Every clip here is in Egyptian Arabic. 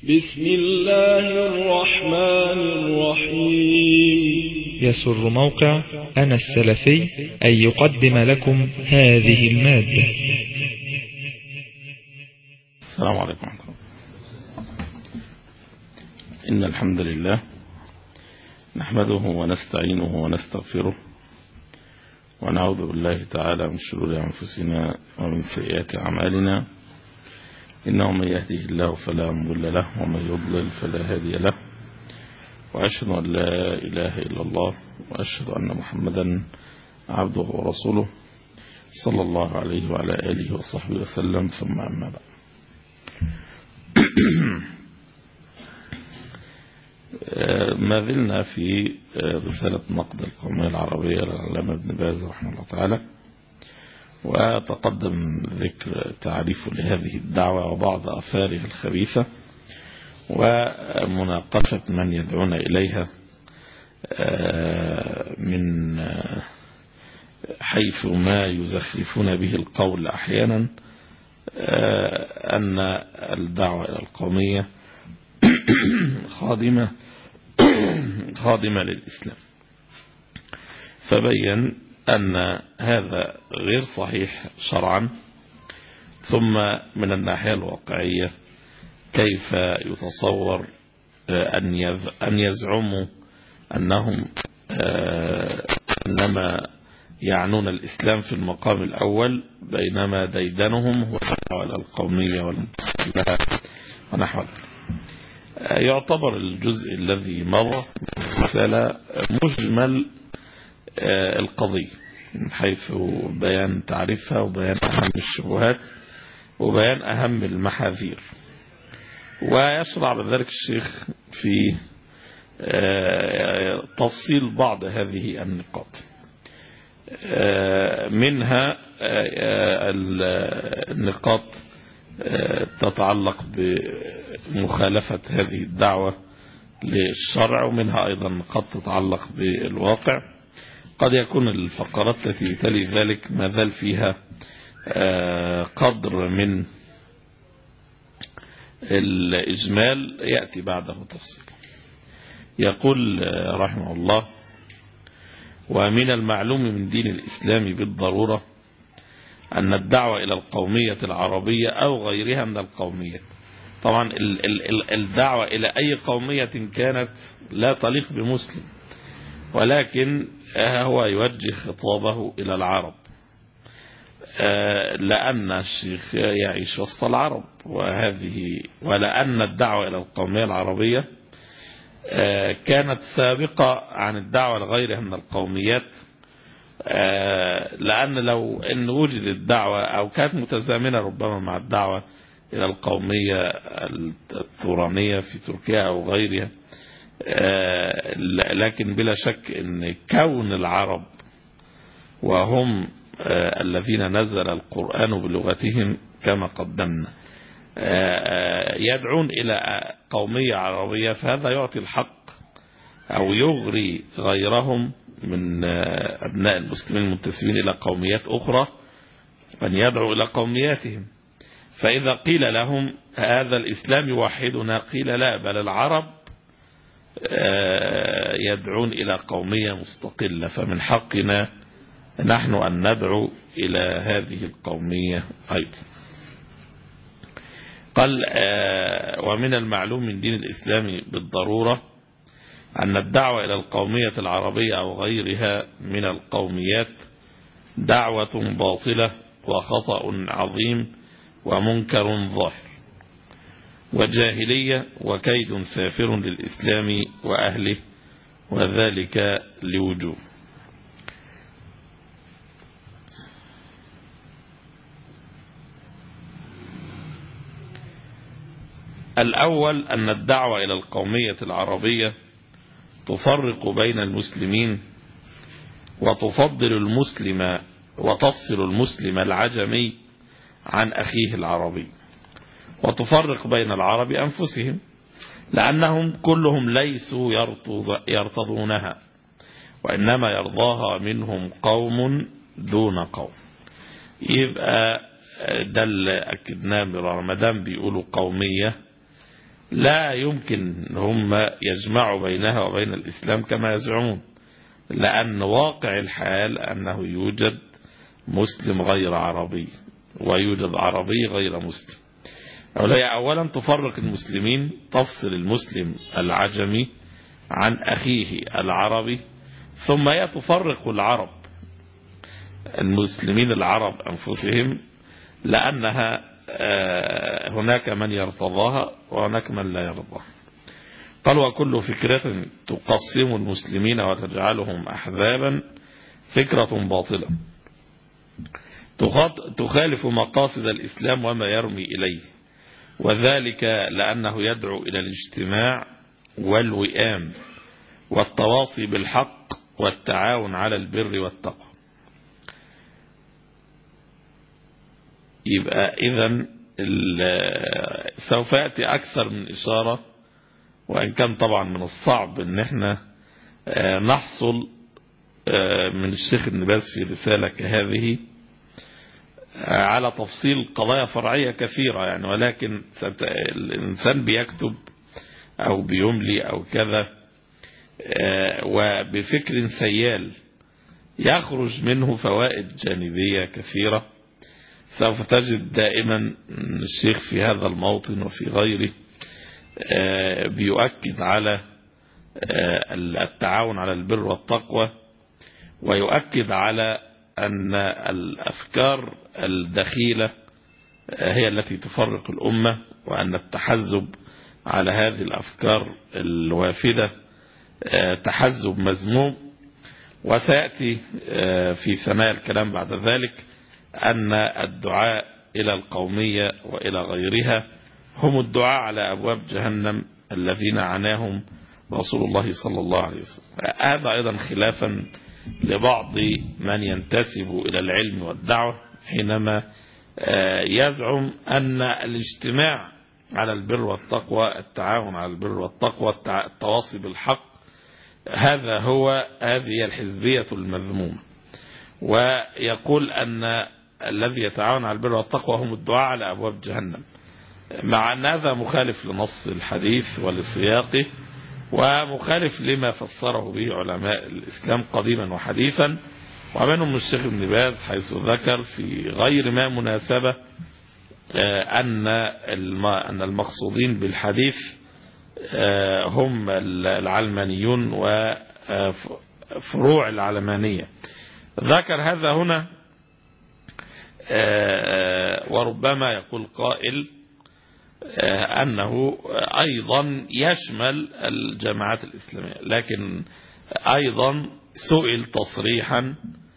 بسم الله الرحمن الرحيم يسر موقع أنا السلفي أن يقدم لكم هذه المادة السلام عليكم ورحمة الله إن الحمد لله نحمده ونستعينه ونستغفره ونعوذ بالله تعالى من شرور أنفسنا ومن سيئات أعمالنا إنه من يهده الله فلا مضل له ومن يضلل فلا هادي له وأشهد أن لا إله إلا الله وأشهد أن محمدا عبده ورسوله صلى الله عليه وعلى آله وصحبه وسلم ثم أما بعد ما زلنا في رسالة نقد القومية العربية للعلامة ابن باز رحمه الله تعالى وتقدم ذكر تعريف لهذه الدعوة وبعض أثارها الخبيثة ومناقشة من يدعون إليها من حيث ما يزخرفون به القول أحيانا أن الدعوة إلى القومية خادمة خادمة للإسلام فبين أن هذا غير صحيح شرعا ثم من الناحية الواقعية كيف يتصور أن يزعموا أنهم إنما يعنون الإسلام في المقام الأول بينما ديدنهم هو على القومية والمتقلة ونحو ذلك يعتبر الجزء الذي مر رسالة مجمل القضية من حيث بيان تعريفها وبيان أهم الشبهات وبيان أهم المحاذير ويشرع بذلك الشيخ في تفصيل بعض هذه النقاط منها النقاط تتعلق بمخالفة هذه الدعوة للشرع ومنها أيضا نقاط تتعلق بالواقع قد يكون الفقرات التي تلي ذلك ما زال فيها قدر من الإجمال يأتي بعده تفصيل يقول رحمه الله ومن المعلوم من دين الإسلام بالضرورة أن الدعوة إلى القومية العربية أو غيرها من القوميات طبعا الدعوة إلى أي قومية كانت لا تليق بمسلم ولكن هو يوجه خطابه إلى العرب لأن الشيخ يعيش وسط العرب وهذه ولأن الدعوة إلى القومية العربية كانت سابقة عن الدعوة لغيرها من القوميات لأن لو أن وجد الدعوة أو كانت متزامنة ربما مع الدعوة إلى القومية التورانية في تركيا أو غيرها لكن بلا شك أن كون العرب وهم الذين نزل القرآن بلغتهم كما قدمنا يدعون إلى قومية عربية فهذا يعطي الحق أو يغري غيرهم من أبناء المسلمين المنتسبين إلى قوميات أخرى أن يدعوا إلى قومياتهم فإذا قيل لهم هذا الإسلام يوحدنا قيل لا بل العرب يدعون إلى قومية مستقلة فمن حقنا نحن أن ندعو إلى هذه القومية أيضا قال ومن المعلوم من دين الإسلام بالضرورة أن الدعوة إلى القومية العربية أو غيرها من القوميات دعوة باطلة وخطأ عظيم ومنكر ظاهر وجاهلية وكيد سافر للإسلام وأهله وذلك لوجوه الأول أن الدعوة إلى القومية العربية تفرق بين المسلمين وتفضل المسلم وتفصل المسلم العجمي عن أخيه العربي وتفرق بين العرب أنفسهم لأنهم كلهم ليسوا يرتضونها وإنما يرضاها منهم قوم دون قوم يبقى ده اللي أكدناه مرارا ما دام بيقولوا قومية لا يمكن هم يجمعوا بينها وبين الإسلام كما يزعمون لأن واقع الحال أنه يوجد مسلم غير عربي ويوجد عربي غير مسلم هي أولا تفرق المسلمين تفصل المسلم العجمي عن أخيه العربي ثم هي تفرق العرب المسلمين العرب أنفسهم لأنها هناك من يرتضاها وهناك من لا يرضاها قال وكل فكرة تقسم المسلمين وتجعلهم أحزابا فكرة باطلة تخالف مقاصد الإسلام وما يرمي إليه وذلك لأنه يدعو إلى الاجتماع والوئام والتواصي بالحق والتعاون على البر والتقوى يبقى إذا سوف يأتي أكثر من إشارة وإن كان طبعا من الصعب أن احنا نحصل من الشيخ النباز في رسالة كهذه على تفصيل قضايا فرعية كثيرة يعني ولكن الإنسان بيكتب أو بيملي أو كذا وبفكر سيال يخرج منه فوائد جانبية كثيرة سوف تجد دائما الشيخ في هذا الموطن وفي غيره بيؤكد على التعاون على البر والتقوى ويؤكد على أن الأفكار الدخيلة هي التي تفرق الأمة وأن التحزب على هذه الأفكار الوافدة تحزب مذموم وسيأتي في ثنايا الكلام بعد ذلك أن الدعاء إلى القومية وإلى غيرها هم الدعاء على أبواب جهنم الذين عناهم رسول الله صلى الله عليه وسلم هذا أيضا خلافا لبعض من ينتسب إلى العلم والدعوة حينما يزعم أن الاجتماع على البر والتقوى التعاون على البر والتقوى التواصي بالحق هذا هو هذه الحزبية المذمومة ويقول أن الذي يتعاون على البر والتقوى هم الدعاء على أبواب جهنم مع أن هذا مخالف لنص الحديث ولسياقه ومخالف لما فسره به علماء الإسلام قديما وحديثا ومنهم الشيخ ابن باز حيث ذكر في غير ما مناسبة أن أن المقصودين بالحديث هم العلمانيون وفروع العلمانية ذكر هذا هنا وربما يقول قائل أنه أيضا يشمل الجماعات الإسلامية لكن أيضا سئل تصريحا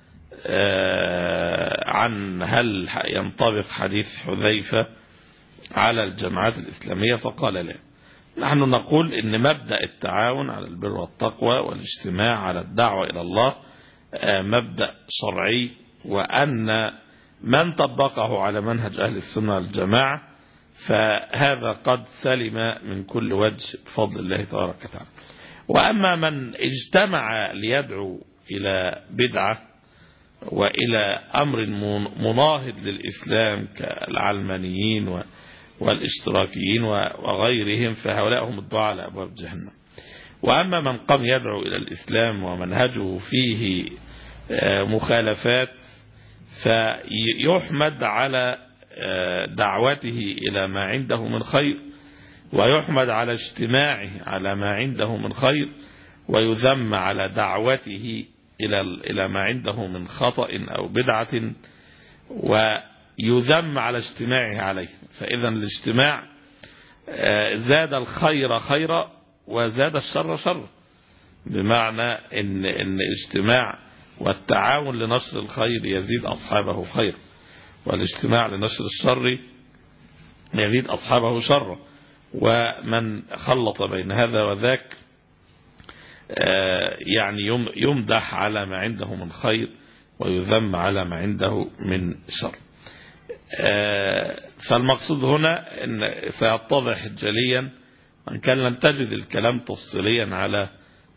عن هل ينطبق حديث حذيفة على الجماعات الإسلامية فقال لا نحن نقول ان مبدأ التعاون على البر والتقوى والاجتماع على الدعوة إلى الله مبدأ شرعي وأن من طبقه على منهج أهل السنة والجماعة فهذا قد سلم من كل وجه بفضل الله تبارك وتعالى وأما من اجتمع ليدعو إلى بدعة وإلى أمر مناهض للإسلام كالعلمانيين والاشتراكيين وغيرهم فهؤلاء هم الدعاء على أبواب جهنم وأما من قام يدعو إلى الإسلام ومنهجه فيه مخالفات فيحمد على دعوته إلى ما عنده من خير ويحمد على اجتماعه على ما عنده من خير ويذم على دعوته إلى إلى ما عنده من خطأ أو بدعة ويذم على اجتماعه عليه فإذا الاجتماع زاد الخير خيرا وزاد الشر شر بمعنى إن, إن اجتماع والتعاون لنشر الخير يزيد أصحابه خير والاجتماع لنشر الشر يزيد أصحابه شر ومن خلط بين هذا وذاك يعني يمدح على ما عنده من خير ويذم على ما عنده من شر فالمقصود هنا أن سيتضح جليا أن كان لم تجد الكلام تفصيليا على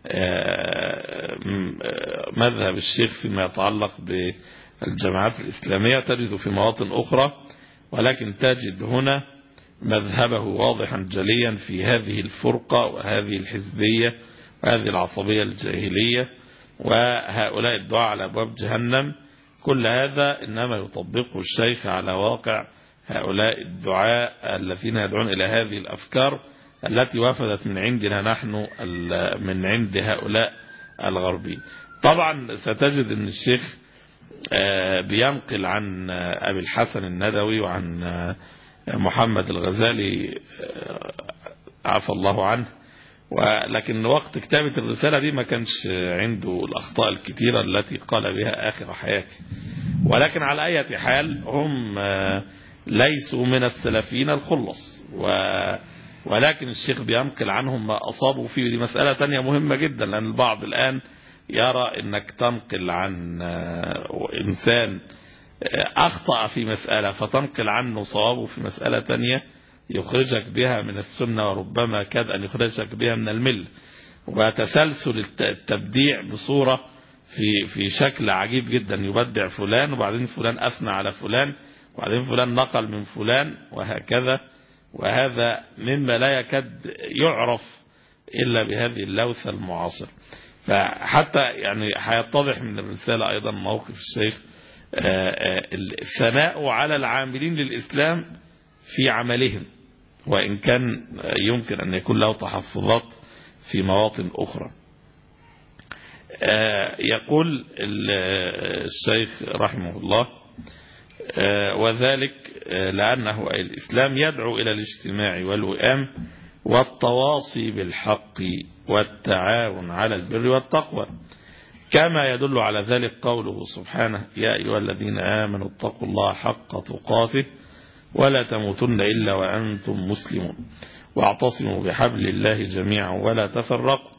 مذهب الشيخ فيما يتعلق بالجماعات الإسلامية تجد في مواطن أخرى ولكن تجد هنا مذهبه واضحا جليا في هذه الفرقة وهذه الحزبية وهذه العصبية الجاهلية وهؤلاء الدعاء على أبواب جهنم كل هذا إنما يطبقه الشيخ على واقع هؤلاء الدعاء الذين يدعون إلى هذه الأفكار التي وفدت من عندنا نحن من عند هؤلاء الغربيين طبعا ستجد أن الشيخ بينقل عن أبي الحسن الندوي وعن محمد الغزالي عفى الله عنه ولكن وقت كتابة الرسالة دي ما كانش عنده الأخطاء الكثيرة التي قال بها آخر حياته ولكن على أي حال هم ليسوا من السلفيين الخلص و ولكن الشيخ بينقل عنهم ما أصابوا فيه دي مسألة تانية مهمة جدا لأن البعض الآن يرى أنك تنقل عن إنسان أخطأ في مسألة فتنقل عنه صوابه في مسألة تانية يخرجك بها من السنة وربما كاد أن يخرجك بها من المل وتسلسل التبديع بصورة في في شكل عجيب جدا يبدع فلان وبعدين فلان أثنى على فلان وبعدين فلان نقل من فلان وهكذا وهذا مما لا يكاد يعرف إلا بهذه اللوثة المعاصرة فحتى يعني هيتضح من الرسالة أيضا موقف الشيخ الثناء على العاملين للإسلام في عملهم وإن كان يمكن أن يكون له تحفظات في مواطن أخرى يقول الشيخ رحمه الله وذلك لأنه الإسلام يدعو إلى الاجتماع والوئام والتواصي بالحق والتعاون على البر والتقوى كما يدل على ذلك قوله سبحانه يا أيها الذين آمنوا اتقوا الله حق تقاته ولا تموتن إلا وأنتم مسلمون واعتصموا بحبل الله جميعا ولا تفرقوا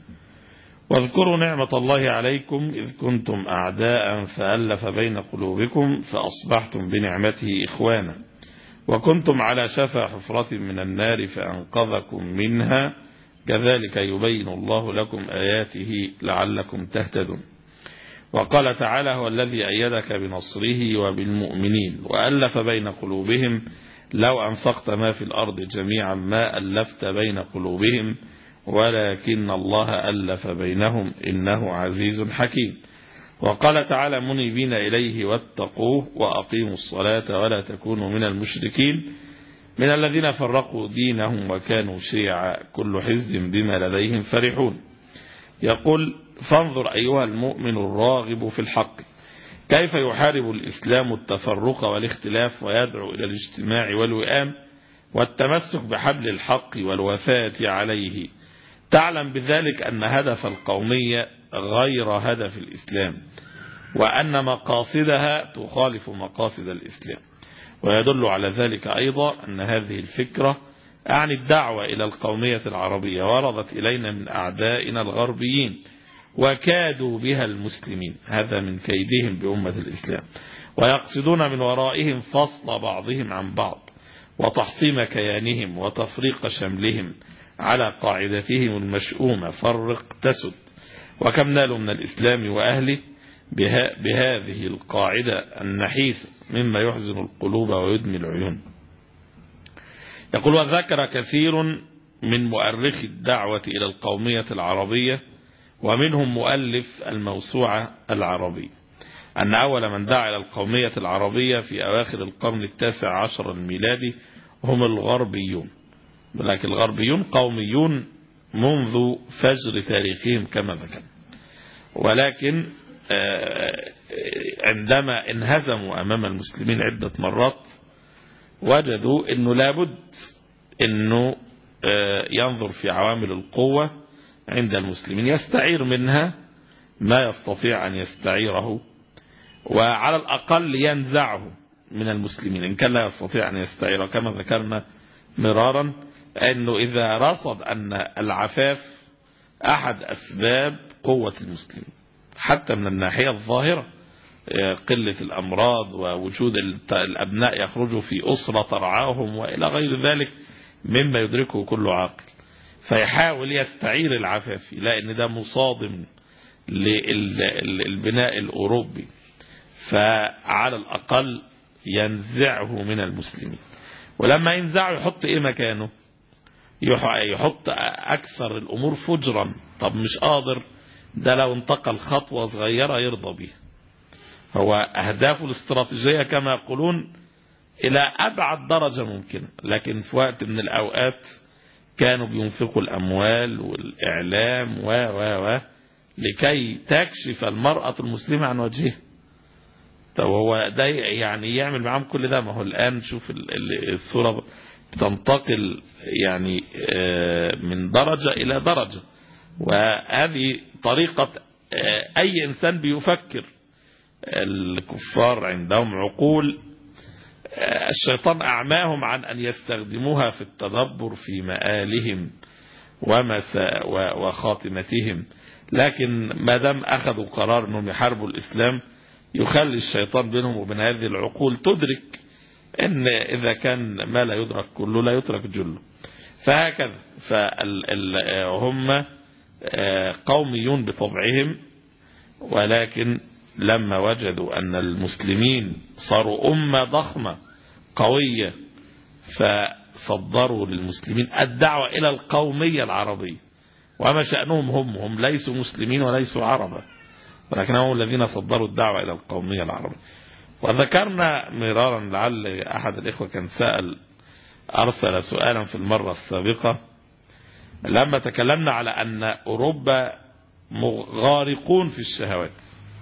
واذكروا نعمة الله عليكم إذ كنتم أعداء فألف بين قلوبكم فأصبحتم بنعمته إخوانا وكنتم على شفا حفرة من النار فأنقذكم منها كذلك يبين الله لكم آياته لعلكم تهتدون وقال تعالى هو الذي أيدك بنصره وبالمؤمنين وألف بين قلوبهم لو أنفقت ما في الأرض جميعا ما ألفت بين قلوبهم ولكن الله ألف بينهم إنه عزيز حكيم وقال تعالى منيبين إليه واتقوه وأقيموا الصلاة ولا تكونوا من المشركين من الذين فرقوا دينهم وكانوا شيعا كل حزب بما لديهم فرحون يقول فانظر أيها المؤمن الراغب في الحق كيف يحارب الإسلام التفرق والاختلاف ويدعو إلى الاجتماع والوئام والتمسك بحبل الحق والوفاة عليه تعلم بذلك أن هدف القومية غير هدف الإسلام وأن مقاصدها تخالف مقاصد الإسلام ويدل على ذلك أيضا أن هذه الفكرة أعني الدعوة إلى القومية العربية وردت إلينا من أعدائنا الغربيين وكادوا بها المسلمين هذا من كيدهم بأمة الإسلام ويقصدون من ورائهم فصل بعضهم عن بعض وتحطيم كيانهم وتفريق شملهم على قاعدتهم المشؤومة فرق تسد وكم نالوا من الإسلام وأهله بها بهذه القاعدة النحيسة مما يحزن القلوب ويدمي العيون يقول وذكر كثير من مؤرخي الدعوة إلى القومية العربية ومنهم مؤلف الموسوعة العربية أن أول من دعا إلى القومية العربية في أواخر القرن التاسع عشر الميلادي هم الغربيون ولكن الغربيون قوميون منذ فجر تاريخهم كما ذكر ولكن عندما انهزموا أمام المسلمين عدة مرات وجدوا أنه لابد أنه ينظر في عوامل القوة عند المسلمين يستعير منها ما يستطيع أن يستعيره وعلى الأقل ينزعه من المسلمين إن كان لا يستطيع أن يستعيره كما ذكرنا مرارا أنه إذا رصد أن العفاف أحد أسباب قوة المسلمين حتى من الناحية الظاهرة قلة الأمراض ووجود الأبناء يخرجوا في أسرة ترعاهم وإلى غير ذلك مما يدركه كل عاقل فيحاول يستعير العفاف لأن ده مصادم للبناء الأوروبي فعلى الأقل ينزعه من المسلمين ولما ينزعه يحط ايه مكانه يحط اكثر الامور فجرا طب مش قادر ده لو انتقل خطوة صغيرة يرضى بيها هو اهدافه الاستراتيجية كما يقولون الى ابعد درجة ممكنة لكن في وقت من الاوقات كانوا بينفقوا الاموال والاعلام و و و لكي تكشف المرأة المسلمة عن وجهها طب هو ده يعني يعمل معاهم كل ده ما هو الآن شوف الصورة تنتقل يعني من درجة إلى درجة وهذه طريقة أي إنسان بيفكر الكفار عندهم عقول الشيطان أعماهم عن أن يستخدموها في التدبر في مآلهم وخاتمتهم لكن ما دام أخذوا قرار أنهم يحاربوا الإسلام يخلي الشيطان بينهم وبين هذه العقول تدرك ان اذا كان ما لا يدرك كله لا يترك جله فهكذا فهم قوميون بطبعهم ولكن لما وجدوا ان المسلمين صاروا امة ضخمة قوية فصدروا للمسلمين الدعوة الى القومية العربية وما شأنهم هم هم ليسوا مسلمين وليسوا عربا ولكنهم الذين صدروا الدعوة إلى القومية العربية وذكرنا مرارا لعل أحد الإخوة كان سأل أرسل سؤالا في المرة السابقة لما تكلمنا على أن أوروبا غارقون في الشهوات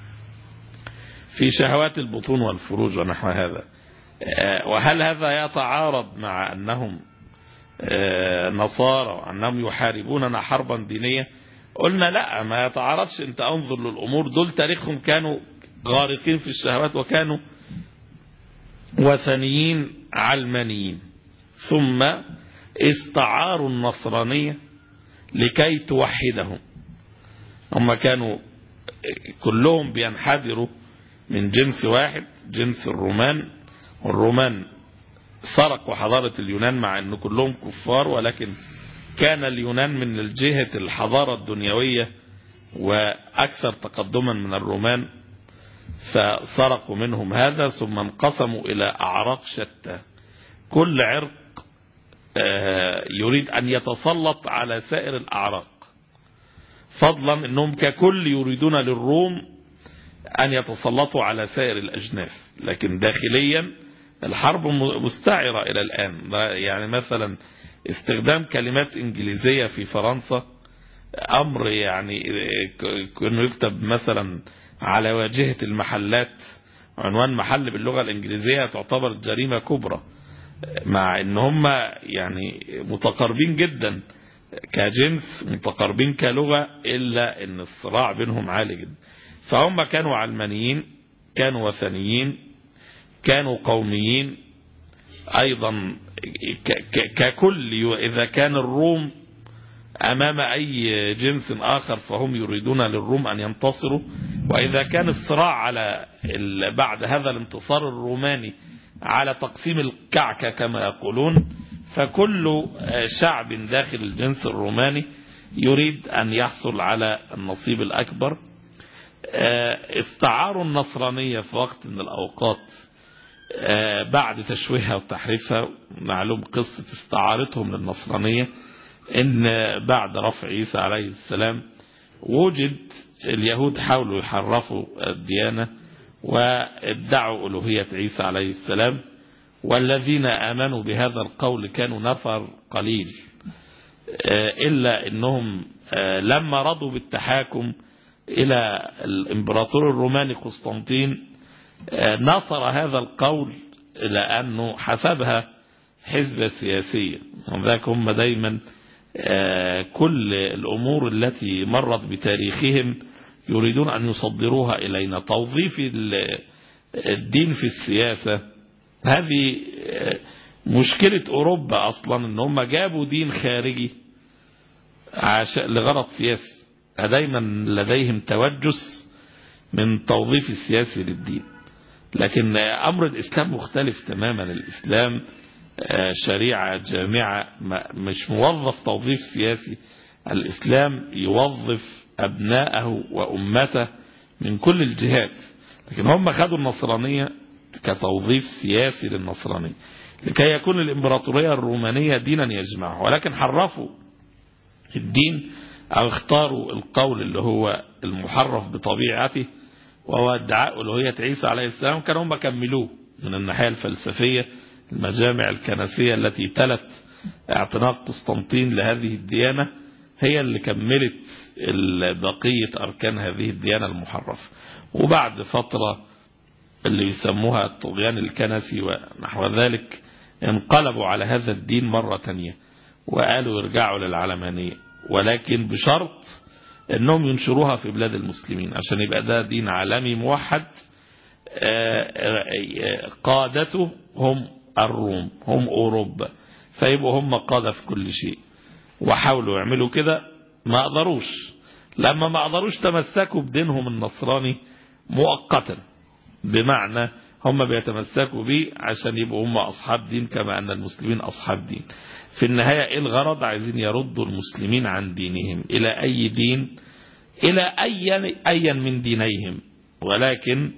في شهوات البطون والفروج ونحو هذا وهل هذا يتعارض مع أنهم نصارى وأنهم يحاربوننا حربا دينية قلنا لا ما يتعارضش انت انظر للأمور دول تاريخهم كانوا غارقين في الشهوات وكانوا وثنيين علمانيين ثم استعاروا النصرانية لكي توحدهم هم كانوا كلهم بينحدروا من جنس واحد جنس الرومان والرومان سرقوا حضارة اليونان مع أن كلهم كفار ولكن كان اليونان من الجهة الحضارة الدنيوية وأكثر تقدما من الرومان فسرقوا منهم هذا ثم انقسموا إلى أعراق شتى كل عرق يريد أن يتسلط على سائر الأعراق فضلا أنهم ككل يريدون للروم أن يتسلطوا على سائر الأجناس لكن داخليا الحرب مستعرة إلى الآن يعني مثلا استخدام كلمات إنجليزية في فرنسا أمر يعني كأنه يكتب مثلا على واجهة المحلات عنوان محل باللغة الإنجليزية تعتبر جريمة كبرى مع ان هم يعني متقاربين جدا كجنس متقاربين كلغة إلا ان الصراع بينهم عالي جدا فهم كانوا علمانيين كانوا وثنيين كانوا قوميين أيضا ككل إذا كان الروم أمام أي جنس آخر فهم يريدون للروم أن ينتصروا وإذا كان الصراع على بعد هذا الانتصار الروماني على تقسيم الكعكة كما يقولون فكل شعب داخل الجنس الروماني يريد أن يحصل على النصيب الأكبر استعاروا النصرانية في وقت من الأوقات بعد تشويهها وتحريفها معلوم قصة استعارتهم للنصرانية ان بعد رفع عيسى عليه السلام وجد اليهود حاولوا يحرفوا الديانة وادعوا ألوهية عيسى عليه السلام والذين آمنوا بهذا القول كانوا نفر قليل إلا أنهم لما رضوا بالتحاكم إلى الإمبراطور الروماني قسطنطين نصر هذا القول لأنه حسبها حزبة سياسية وذلك هم دايما كل الأمور التي مرت بتاريخهم يريدون أن يصدروها إلينا توظيف الدين في السياسة هذه مشكلة أوروبا أصلا أن هم جابوا دين خارجي لغرض سياسي دايما لديهم توجس من توظيف السياسي للدين لكن أمر الإسلام مختلف تماما الإسلام شريعة جامعة مش موظف توظيف سياسي الإسلام يوظف أبناءه وأمته من كل الجهات لكن هم خدوا النصرانية كتوظيف سياسي للنصرانية لكي يكون الإمبراطورية الرومانية دينا يجمعه ولكن حرفوا الدين أو اختاروا القول اللي هو المحرف بطبيعته وهو ادعاء ألوهية عيسى عليه السلام كانوا هم كملوه من الناحية الفلسفية المجامع الكنسية التي تلت اعتناق قسطنطين لهذه الديانة هي اللي كملت بقية أركان هذه الديانة المحرفة وبعد فترة اللي يسموها الطغيان الكنسي ونحو ذلك انقلبوا على هذا الدين مرة تانية وقالوا يرجعوا للعلمانية ولكن بشرط انهم ينشروها في بلاد المسلمين عشان يبقى ده دين عالمي موحد قادته هم الروم هم اوروبا فيبقوا هم قادة في كل شيء وحاولوا يعملوا كده ما قدروش لما ما قدروش تمسكوا بدينهم النصراني مؤقتا بمعنى هم بيتمسكوا به عشان يبقوا هم أصحاب دين كما أن المسلمين أصحاب دين في النهاية إيه الغرض عايزين يردوا المسلمين عن دينهم إلى أي دين إلى أي أيا من دينيهم ولكن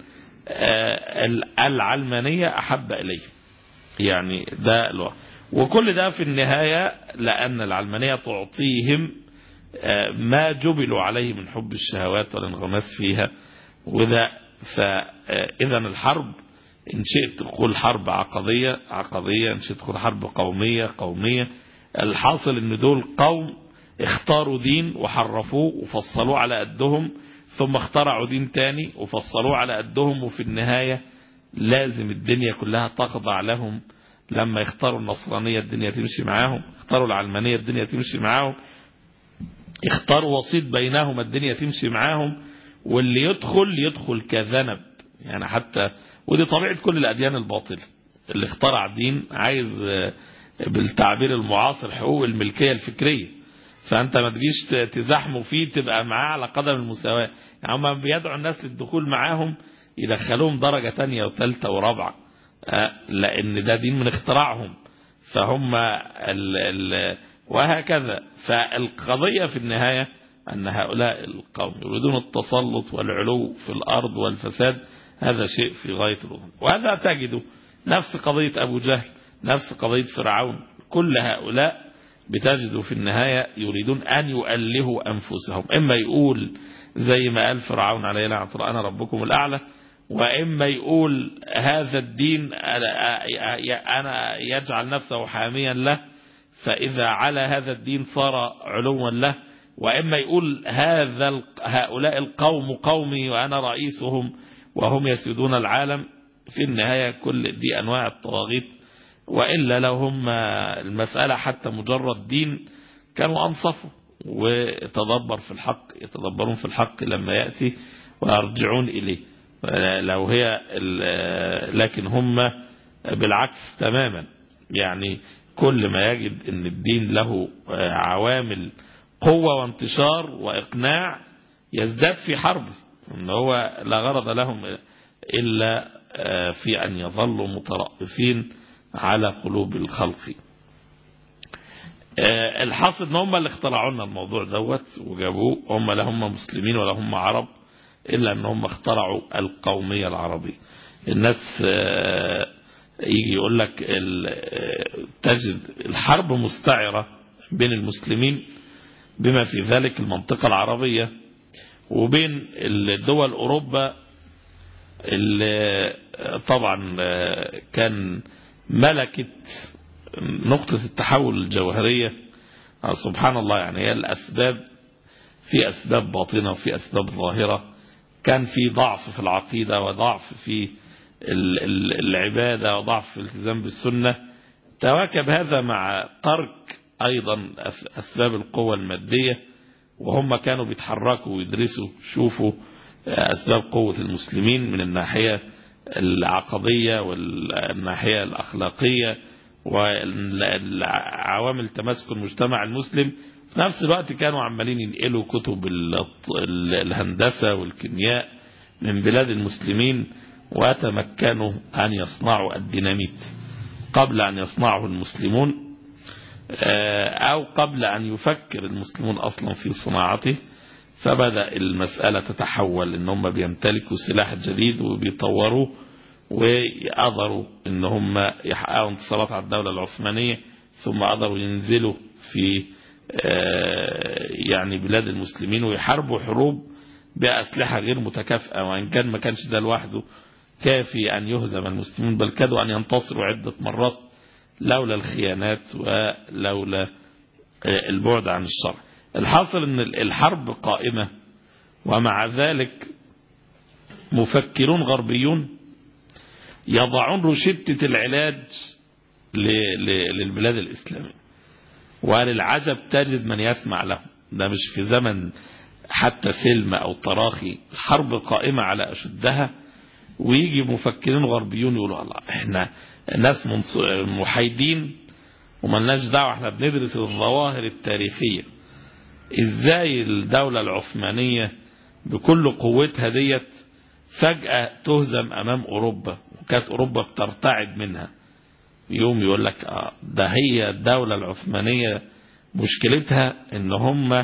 العلمانية أحب إليهم يعني ده الوقت وكل ده في النهاية لأن العلمانية تعطيهم ما جبلوا عليه من حب الشهوات والانغماس فيها وده فإذا الحرب إن شئت تقول حرب عقدية عقدية إن شئت تقول حرب قومية قومية الحاصل إن دول قوم اختاروا دين وحرفوه وفصلوه على قدهم ثم اخترعوا دين تاني وفصلوه على قدهم وفي النهاية لازم الدنيا كلها تخضع لهم لما يختاروا النصرانية الدنيا تمشي معاهم اختاروا العلمانية الدنيا تمشي معاهم اختاروا وسيط بينهما الدنيا تمشي معاهم واللي يدخل يدخل كذنب يعني حتى ودي طبيعة كل الأديان الباطلة اللي اخترع دين عايز بالتعبير المعاصر حقوق الملكية الفكرية فأنت ما تجيش تزاحمه فيه تبقى معاه على قدم المساواة يعني هم بيدعوا الناس للدخول معاهم يدخلوهم درجة تانية وثالثة ورابعة لأن ده دين من اختراعهم فهم ال ال وهكذا فالقضية في النهاية أن هؤلاء القوم يريدون التسلط والعلو في الأرض والفساد هذا شيء في غاية الأمور وهذا تجده نفس قضية أبو جهل نفس قضية فرعون كل هؤلاء بتجدوا في النهاية يريدون أن يؤلهوا أنفسهم إما يقول زي ما قال فرعون عليه لعنة الله أنا ربكم الأعلى وإما يقول هذا الدين أنا يجعل نفسه حاميا له فإذا على هذا الدين صار علوا له وإما يقول هذا هؤلاء القوم قومي وأنا رئيسهم وهم يسيدون العالم في النهاية كل دي أنواع الطواغيت وإلا لو هم المسألة حتى مجرد دين كانوا أنصفوا ويتدبر في الحق يتدبرون في الحق لما يأتي ويرجعون إليه لو هي لكن هم بالعكس تماما يعني كل ما يجد ان الدين له عوامل قوة وانتشار وإقناع يزداد في حربه ان هو لا غرض لهم إلا في أن يظلوا مترأسين على قلوب الخلق الحاصل ان هم اللي اخترعوا لنا الموضوع دوت وجابوه هم لا هم مسلمين ولا هم عرب إلا ان هم اخترعوا القومية العربية الناس يجي يقول لك تجد الحرب مستعرة بين المسلمين بما في ذلك المنطقة العربية وبين الدول أوروبا اللي طبعا كان ملكة نقطة التحول الجوهرية سبحان الله يعني هي الأسباب في أسباب باطنة وفي أسباب ظاهرة كان في ضعف في العقيدة وضعف في العبادة وضعف في الالتزام بالسنة تواكب هذا مع ترك أيضا أسباب القوة المادية وهم كانوا بيتحركوا ويدرسوا شوفوا أسباب قوة المسلمين من الناحية العقدية والناحية الأخلاقية وعوامل تماسك المجتمع المسلم في نفس الوقت كانوا عمالين ينقلوا كتب الهندسة والكيمياء من بلاد المسلمين وتمكنوا أن يصنعوا الديناميت قبل أن يصنعه المسلمون أو قبل أن يفكر المسلمون أصلا في صناعته فبدأ المسألة تتحول إن هم بيمتلكوا سلاح جديد وبيطوروه وقدروا ان هم يحققوا انتصارات على الدولة العثمانية ثم قدروا ينزلوا في يعني بلاد المسلمين ويحاربوا حروب بأسلحة غير متكافئة وإن كان ما كانش ده لوحده كافي أن يهزم المسلمون بل كادوا أن ينتصروا عدة مرات لولا الخيانات ولولا البعد عن الشرع الحاصل أن الحرب قائمة ومع ذلك مفكرون غربيون يضعون روشتة العلاج للبلاد الإسلامية وللعجب تجد من يسمع لهم ده مش في زمن حتى سلم أو تراخي حرب قائمة على أشدها ويجي مفكرين غربيون يقولوا الله احنا ناس محايدين وملناش دعوة احنا بندرس الظواهر التاريخية ازاي الدولة العثمانية بكل قوتها ديت فجأة تهزم امام اوروبا وكانت اوروبا بترتعد منها يوم يقول لك اه ده هي الدولة العثمانية مشكلتها ان هم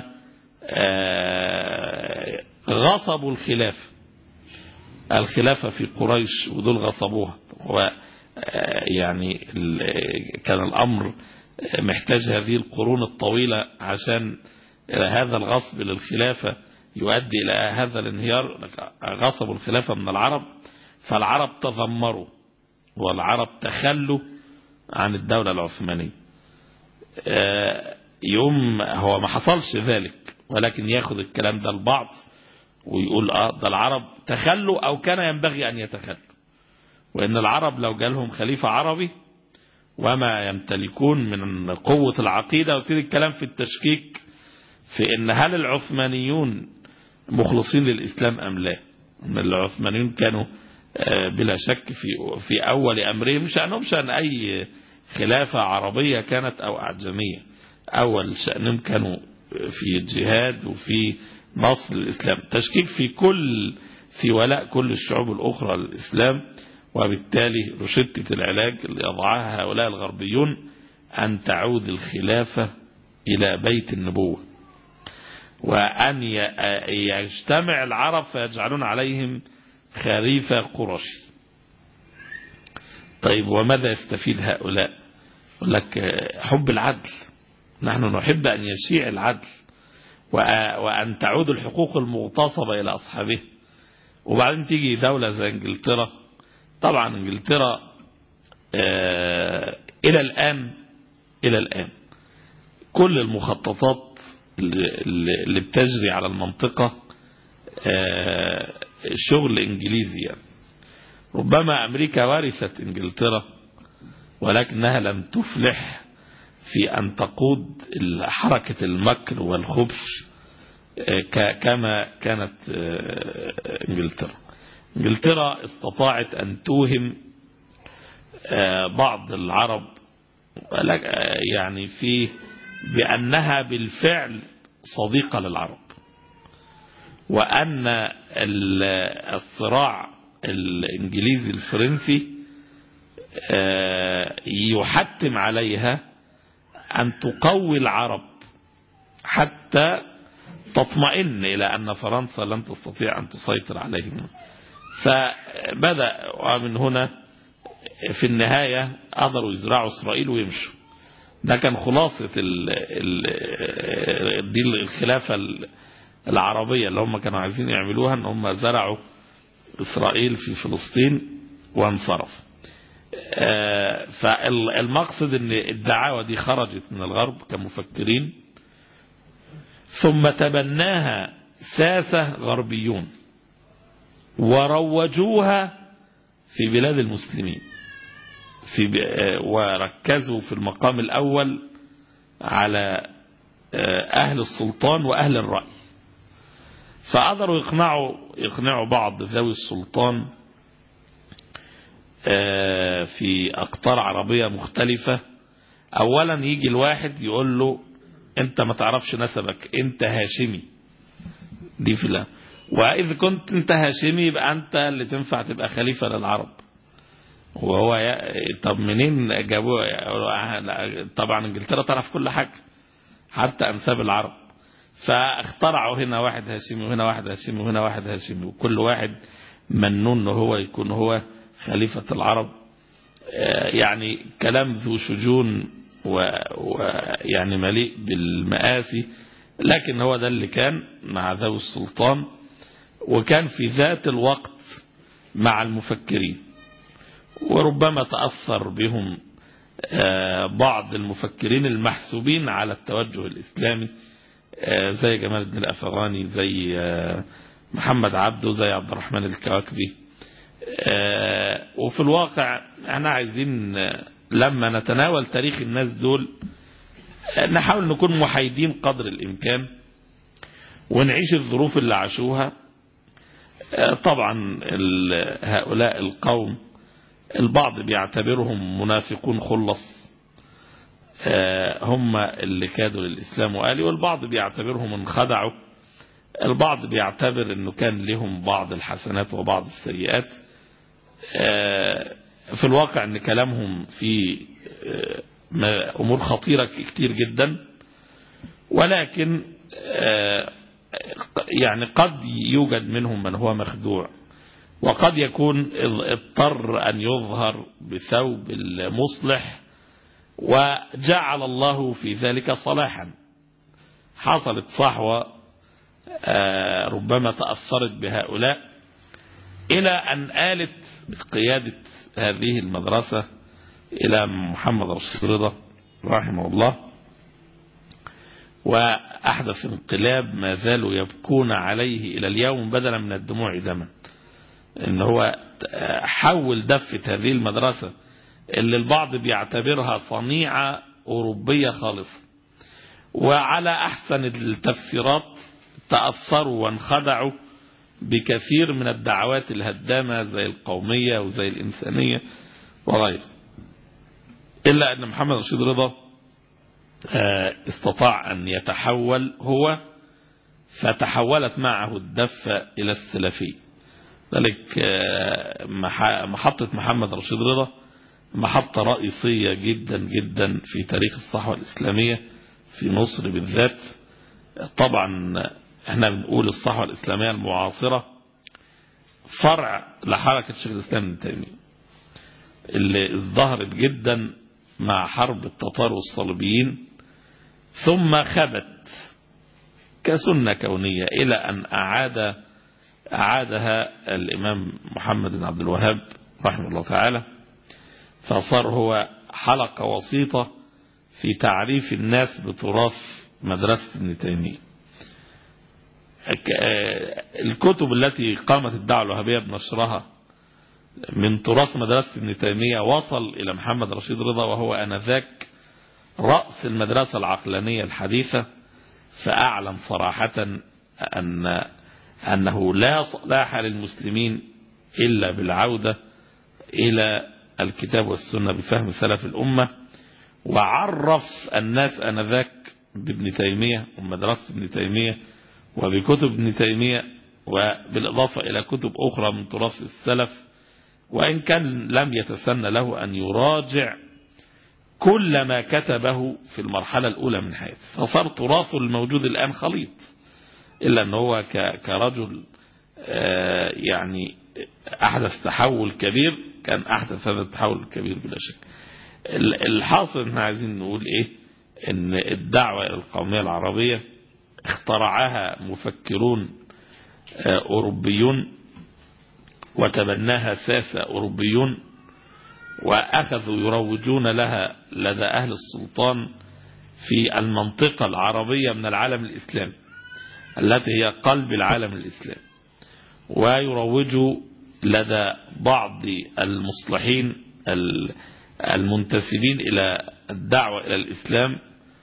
آه غصبوا الخلافة الخلافة في قريش ودول غصبوها هو يعني كان الأمر محتاج هذه القرون الطويلة عشان هذا الغصب للخلافة يؤدي إلى هذا الانهيار غصبوا الخلافة من العرب فالعرب تذمروا والعرب تخلوا عن الدولة العثمانية يوم هو ما حصلش ذلك ولكن ياخد الكلام ده البعض ويقول اه ده العرب تخلوا او كان ينبغي ان يتخلوا وان العرب لو جالهم خليفة عربي وما يمتلكون من قوة العقيدة وابتدي الكلام في التشكيك في ان هل العثمانيون مخلصين للاسلام ام لا ان العثمانيون كانوا بلا شك في في اول امرهم شأنهم شأن اي خلافة عربية كانت او اعجمية اول شأنهم كانوا في الجهاد وفي نصر الإسلام تشكيك في كل في ولاء كل الشعوب الأخرى للإسلام وبالتالي رشدة العلاج اللي يضعها هؤلاء الغربيون أن تعود الخلافة إلى بيت النبوة وأن يجتمع العرب فيجعلون عليهم خليفة قرشي طيب وماذا يستفيد هؤلاء يقول لك حب العدل نحن نحب أن يشيع العدل وأن تعود الحقوق المغتصبة إلى أصحابه وبعدين تيجي دولة زي انجلترا طبعا انجلترا إلى الآن إلى الآن كل المخططات اللي بتجري على المنطقة شغل إنجليزي يعني ربما أمريكا ورثت إنجلترا ولكنها لم تفلح في أن تقود حركة المكر والخبث كما كانت انجلترا انجلترا استطاعت أن توهم بعض العرب يعني في بأنها بالفعل صديقة للعرب وأن الصراع الإنجليزي الفرنسي يحتم عليها أن تقوي العرب حتى تطمئن إلى أن فرنسا لن تستطيع أن تسيطر عليهم فبدأ ومن هنا في النهاية قدروا يزرعوا إسرائيل ويمشوا ده كان خلاصة ال ال دي الخلافة العربية اللي هم كانوا عايزين يعملوها ان هم زرعوا إسرائيل في فلسطين وانصرف فالمقصد ان الدعاوى دي خرجت من الغرب كمفكرين ثم تبناها ساسة غربيون وروجوها في بلاد المسلمين في وركزوا في المقام الأول على أهل السلطان وأهل الرأي فقدروا يقنعوا يقنعوا بعض ذوي السلطان في أقطار عربية مختلفة أولا يجي الواحد يقول له أنت ما تعرفش نسبك أنت هاشمي دي في الله وإذا كنت أنت هاشمي يبقى أنت اللي تنفع تبقى خليفة للعرب وهو يا... طب منين جابوه طبعا انجلترا تعرف كل حاجة حتى أنساب العرب فاخترعوا هنا واحد هاشمي وهنا واحد هاشمي وهنا واحد هاشمي وكل واحد منون هو يكون هو خليفة العرب يعني كلام ذو شجون ويعني مليء بالمآسي لكن هو ده اللي كان مع ذوي السلطان وكان في ذات الوقت مع المفكرين وربما تأثر بهم بعض المفكرين المحسوبين على التوجه الإسلامي زي جمال الدين الأفغاني زي محمد عبده زي عبد الرحمن الكواكبي وفي الواقع احنا عايزين لما نتناول تاريخ الناس دول نحاول نكون محايدين قدر الإمكان ونعيش الظروف اللي عاشوها طبعا هؤلاء القوم البعض بيعتبرهم منافقون خلص هم اللي كادوا للإسلام وآلي والبعض بيعتبرهم انخدعوا البعض بيعتبر انه كان لهم بعض الحسنات وبعض السيئات في الواقع ان كلامهم في امور خطيرة كتير جدا ولكن يعني قد يوجد منهم من هو مخدوع وقد يكون اضطر أن يظهر بثوب المصلح وجعل الله في ذلك صلاحا حصلت صحوة ربما تأثرت بهؤلاء إلى أن آلت قيادة هذه المدرسة إلى محمد رشيد رضا رحمه الله وأحدث انقلاب ما زالوا يبكون عليه إلى اليوم بدلا من الدموع دما إن هو حول دفة هذه المدرسة اللي البعض بيعتبرها صنيعة أوروبية خالصة وعلى أحسن التفسيرات تأثروا وانخدعوا بكثير من الدعوات الهدامة زي القومية وزي الإنسانية وغيره إلا أن محمد رشيد رضا استطاع أن يتحول هو فتحولت معه الدفة إلى السلفي ذلك محطة محمد رشيد رضا محطة رئيسية جدا جدا في تاريخ الصحوة الإسلامية في مصر بالذات طبعا احنا بنقول الصحوة الإسلامية المعاصرة فرع لحركة شيخ الإسلام ابن تيمية اللي ازدهرت جدا مع حرب التتار والصليبيين ثم خبت كسنة كونية إلى أن أعاد أعادها الإمام محمد بن عبد الوهاب رحمه الله تعالى فصار هو حلقة وسيطة في تعريف الناس بتراث مدرسة ابن تيمية الكتب التي قامت الدعوة الوهابية بنشرها من تراث مدرسة ابن تيمية وصل إلى محمد رشيد رضا وهو أنذاك رأس المدرسة العقلانية الحديثة فأعلم صراحة أن أنه لا صلاح للمسلمين إلا بالعودة إلى الكتاب والسنة بفهم سلف الأمة وعرف الناس أنذاك بابن تيمية ومدرسة ابن تيمية وبكتب ابن تيمية وبالإضافة إلى كتب أخرى من تراث السلف وإن كان لم يتسنى له أن يراجع كل ما كتبه في المرحلة الأولى من حياته فصار تراثه الموجود الآن خليط إلا أنه هو كرجل يعني أحدث تحول كبير كان أحدث هذا التحول الكبير بلا شك الحاصل احنا عايزين نقول إيه ان الدعوة القومية العربية اخترعها مفكرون أوروبيون وتبناها ساسة أوروبيون وأخذوا يروجون لها لدى أهل السلطان في المنطقة العربية من العالم الإسلامي التي هي قلب العالم الإسلامي ويروجوا لدى بعض المصلحين المنتسبين إلى الدعوة إلى الإسلام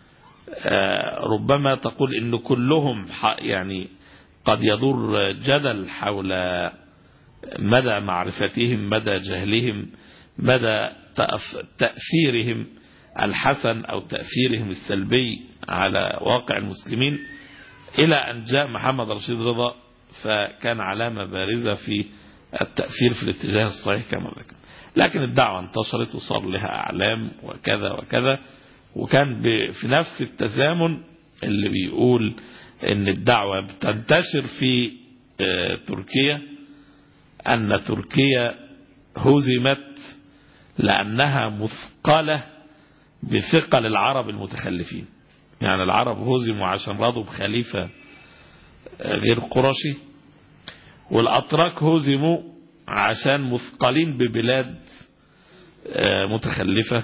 ربما تقول إن كلهم يعني قد يدور جدل حول مدى معرفتهم مدى جهلهم مدى تأثيرهم الحسن أو تأثيرهم السلبي على واقع المسلمين إلى أن جاء محمد رشيد رضا فكان علامة بارزة في التأثير في الاتجاه الصحيح كما ذكر لكن الدعوة انتشرت وصار لها أعلام وكذا وكذا وكان في نفس التزامن اللي بيقول ان الدعوة بتنتشر في تركيا أن تركيا هزمت لأنها مثقلة بثقل العرب المتخلفين يعني العرب هزموا عشان رضوا بخليفة غير قرشي والأتراك هزموا عشان مثقلين ببلاد متخلفة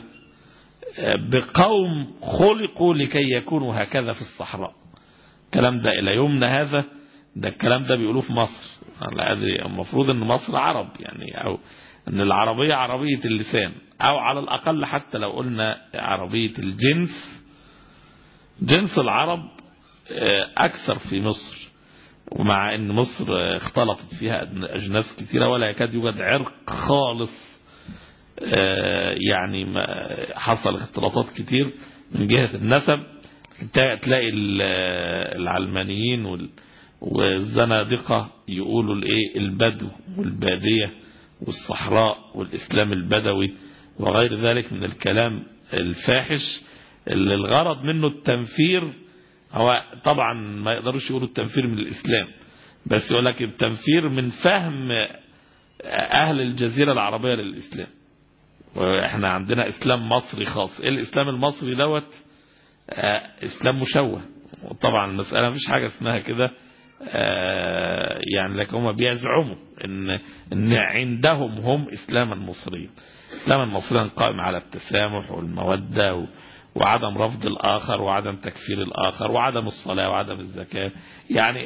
بقوم خلقوا لكي يكونوا هكذا في الصحراء الكلام ده إلى يومنا هذا ده الكلام ده بيقولوه في مصر لا أدري المفروض أن مصر عرب يعني أو أن العربية عربية اللسان أو على الأقل حتى لو قلنا عربية الجنس جنس العرب أكثر في مصر ومع أن مصر اختلطت فيها أجناس كثيرة ولا يكاد يوجد عرق خالص يعني حصل اختلاطات كتير من جهة النسب تلاقي العلمانيين والزنادقة يقولوا الايه البدو والبادية والصحراء والإسلام البدوي وغير ذلك من الكلام الفاحش اللي الغرض منه التنفير هو طبعا ما يقدروش يقولوا التنفير من الإسلام بس يقول لك التنفير من فهم أهل الجزيرة العربية للإسلام واحنا عندنا اسلام مصري خاص ايه الاسلام المصري دوت آه اسلام مشوه طبعا المسألة مفيش حاجة اسمها كده آه يعني لكن هم بيزعموا ان, إن عندهم هم اسلاما مصريا اسلاما مصريا قائم على التسامح والمودة و وعدم رفض الآخر وعدم تكفير الآخر وعدم الصلاة وعدم الزكاة يعني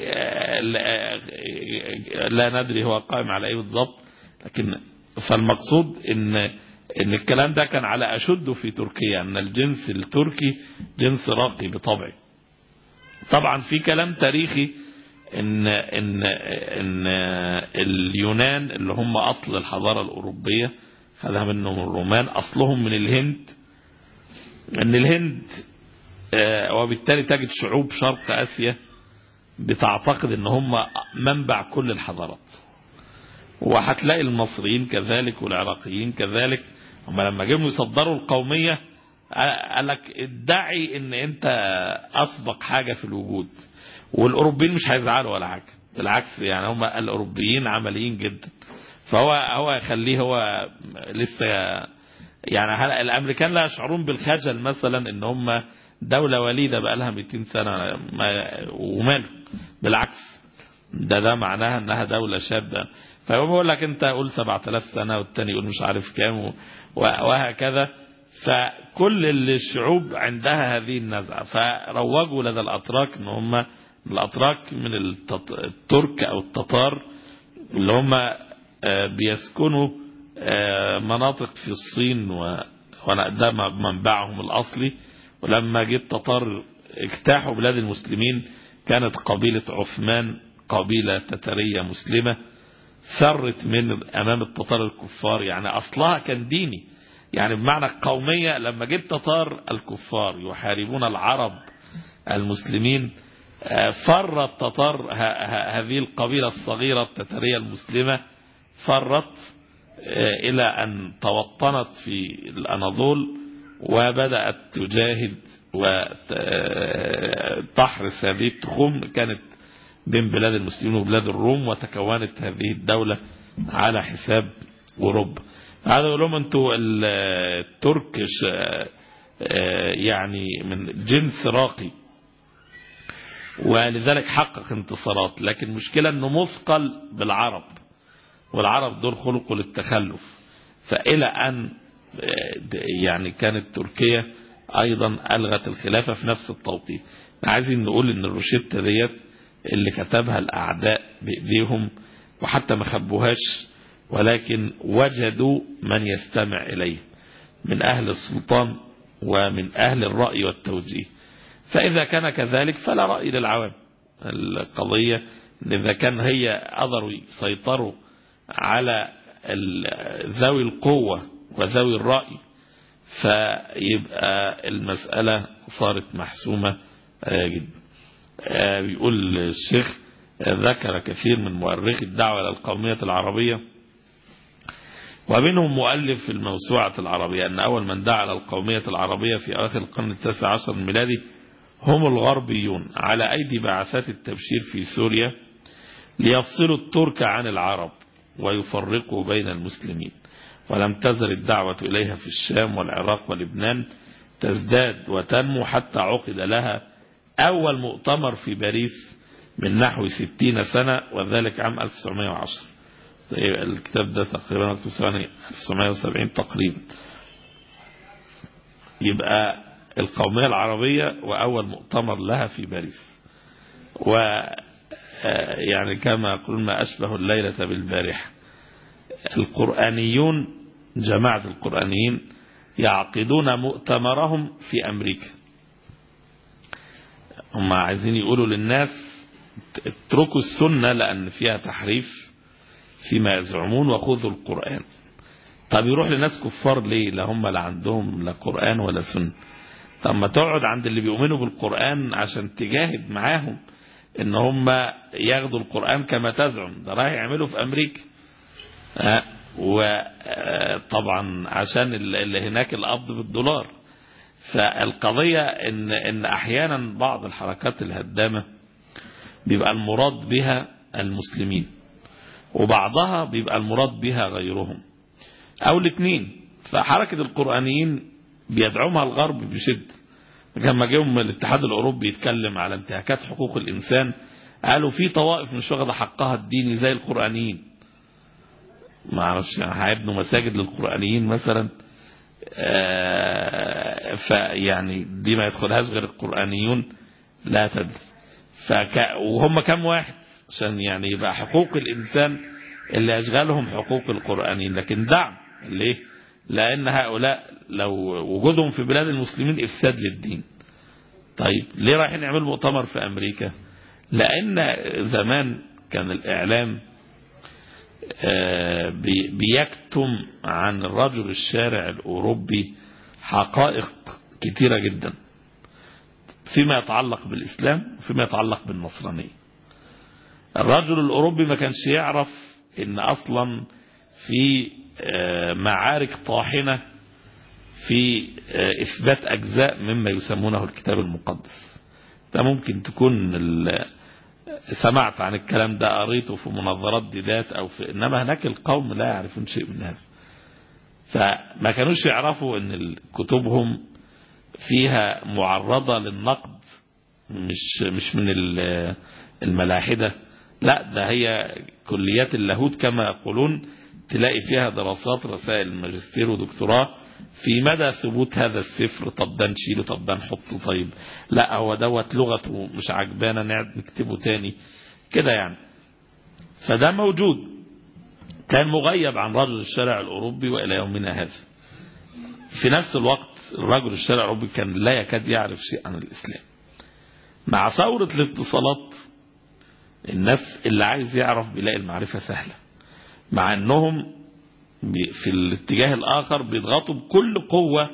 لا ندري هو قائم على ايه بالضبط لكن فالمقصود ان ان الكلام ده كان على أشده في تركيا ان الجنس التركي جنس راقي بطبعه طبعا في كلام تاريخي ان ان ان اليونان اللي هم اصل الحضارة الاوروبية خدها منهم الرومان اصلهم من الهند ان الهند وبالتالي تجد شعوب شرق اسيا بتعتقد ان هم منبع كل الحضارات وهتلاقي المصريين كذلك والعراقيين كذلك هم لما جم يصدروا القومية قال لك ادعي ان انت اسبق حاجة في الوجود والاوروبيين مش هيزعلوا ولا حاجة بالعكس يعني هم الاوروبيين عمليين جدا فهو هو يخليه هو لسه يعني الامريكان لا يشعرون بالخجل مثلا ان هم دولة وليدة بقى لها 200 سنة وماله بالعكس ده ده معناها انها دولة شابة فهو بيقول لك انت قول 7000 سنة والتاني يقول مش عارف كام وهكذا فكل الشعوب عندها هذه النزعة فروجوا لدى الأتراك ان هم الأتراك من الترك أو التتار اللي هم بيسكنوا مناطق في الصين وده منبعهم الأصلي ولما جه التتار اجتاحوا بلاد المسلمين كانت قبيلة عثمان قبيلة تترية مسلمة ثرت من أمام التتار الكفار يعني أصلها كان ديني يعني بمعنى القومية لما جه التتار الكفار يحاربون العرب المسلمين فر التتار هذه القبيلة الصغيرة التترية المسلمة فرت إلى أن توطنت في الأناضول وبدأت تجاهد وتحرس هذه التخوم كانت بين بلاد المسلمين وبلاد الروم وتكونت هذه الدولة على حساب أوروبا هذا يقول لهم أنتوا الترك يعني من جنس راقي ولذلك حقق انتصارات لكن المشكلة أنه مثقل بالعرب والعرب دول خلقوا للتخلف فإلى أن يعني كانت تركيا أيضا ألغت الخلافة في نفس التوقيت عايزين نقول أن الروشتة ديت اللي كتبها الأعداء بإيديهم وحتى ما خبوهاش ولكن وجدوا من يستمع إليه من أهل السلطان ومن أهل الرأي والتوجيه فإذا كان كذلك فلا رأي للعوام القضية إذا كان هي قدروا يسيطروا على ذوي القوة وذوي الرأي فيبقى المسألة صارت محسومة جدا بيقول الشيخ ذكر كثير من مؤرخي الدعوة إلى القومية العربية ومنهم مؤلف في الموسوعة العربية أن أول من دعا إلى القومية العربية في آخر القرن التاسع عشر الميلادي هم الغربيون على أيدي بعثات التبشير في سوريا ليفصلوا الترك عن العرب ويفرقوا بين المسلمين ولم تزل الدعوة إليها في الشام والعراق ولبنان تزداد وتنمو حتى عقد لها أول مؤتمر في باريس من نحو ستين سنة وذلك عام 1910 الكتاب ده تقريبا 1970 تقريبا يبقى القومية العربية وأول مؤتمر لها في باريس و يعني كما يقولون ما أشبه الليلة بالبارحة القرآنيون جماعة القرآنيين يعقدون مؤتمرهم في أمريكا هم عايزين يقولوا للناس اتركوا السنة لأن فيها تحريف فيما يزعمون وخذوا القرآن طب يروح لناس كفار ليه لا هم لا عندهم لا قرآن ولا سنة طب ما تقعد عند اللي بيؤمنوا بالقرآن عشان تجاهد معاهم ان هم ياخدوا القرآن كما تزعم ده رايح يعملوا في امريكا وطبعا عشان اللي هناك القبض بالدولار فالقضية ان, إن احيانا بعض الحركات الهدامة بيبقى المراد بها المسلمين وبعضها بيبقى المراد بها غيرهم او الاثنين فحركة القرآنيين بيدعمها الغرب بشد لما جاهم الاتحاد الاوروبي يتكلم على انتهاكات حقوق الانسان قالوا في طوائف مش واخده حقها الديني زي القرآنيين ما اعرفش هيبنوا مساجد للقرآنيين مثلا فيعني دي ما يدخلهاش غير القرآنيون لا تدري فك وهم كم واحد عشان يعني يبقى حقوق الإنسان اللي أشغلهم حقوق القرآنيين لكن دعم ليه لأن هؤلاء لو وجودهم في بلاد المسلمين إفساد للدين طيب ليه رايحين يعملوا مؤتمر في أمريكا لأن زمان كان الإعلام بيكتم عن الرجل الشارع الأوروبي حقائق كتيرة جدا فيما يتعلق بالإسلام وفيما يتعلق بالنصرانية الرجل الأوروبي ما كانش يعرف ان أصلا في معارك طاحنة في إثبات أجزاء مما يسمونه الكتاب المقدس ده ممكن تكون سمعت عن الكلام ده قريته في منظرات ديدات أو في إنما هناك القوم لا يعرفون شيء من هذا فما كانوش يعرفوا ان كتبهم فيها معرضة للنقد مش مش من الملاحدة لا ده هي كليات اللاهوت كما يقولون تلاقي فيها دراسات رسائل ماجستير ودكتوراه في مدى ثبوت هذا السفر طب ده نشيله طب ده نحطه طيب لا هو دوت لغته مش عجبانا نقعد نكتبه تاني كده يعني فده موجود كان مغيب عن رجل الشارع الأوروبي وإلى يومنا هذا في نفس الوقت الرجل الشارع الأوروبي كان لا يكاد يعرف شيء عن الإسلام مع ثورة الاتصالات الناس اللي عايز يعرف بيلاقي المعرفة سهلة مع أنهم في الاتجاه الآخر بيضغطوا بكل قوة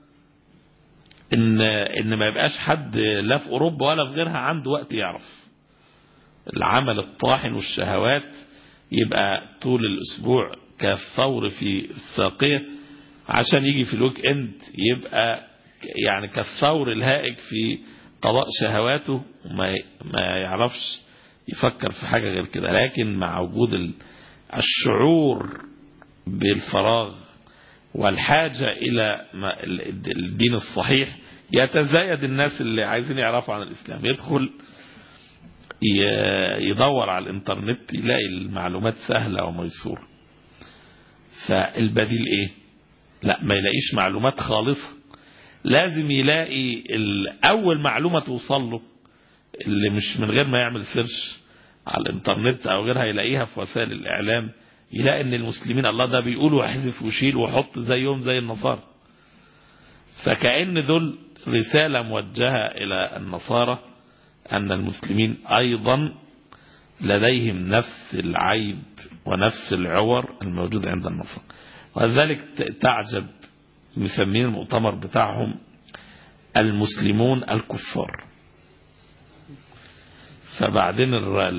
إن, إن ما يبقاش حد لا في أوروبا ولا في غيرها عنده وقت يعرف العمل الطاحن والشهوات يبقى طول الأسبوع كالثور في الساقية عشان يجي في الويك اند يبقى يعني كالثور الهائج في قضاء شهواته وما ما يعرفش يفكر في حاجة غير كده لكن مع وجود الشعور بالفراغ والحاجة إلى الدين الصحيح يتزايد الناس اللي عايزين يعرفوا عن الإسلام يدخل يدور على الانترنت يلاقي المعلومات سهلة وميسورة فالبديل ايه لا ما يلاقيش معلومات خالصة لازم يلاقي اول معلومة توصل له اللي مش من غير ما يعمل سيرش على الانترنت او غيرها يلاقيها في وسائل الاعلام يلاقي ان المسلمين الله ده بيقولوا احذف وشيل وحط زيهم زي النصارى فكأن دول رسالة موجهة الى النصارى أن المسلمين أيضا لديهم نفس العيب ونفس العور الموجود عند النصارى ولذلك تعجب مسمين المؤتمر بتاعهم المسلمون الكفار فبعدين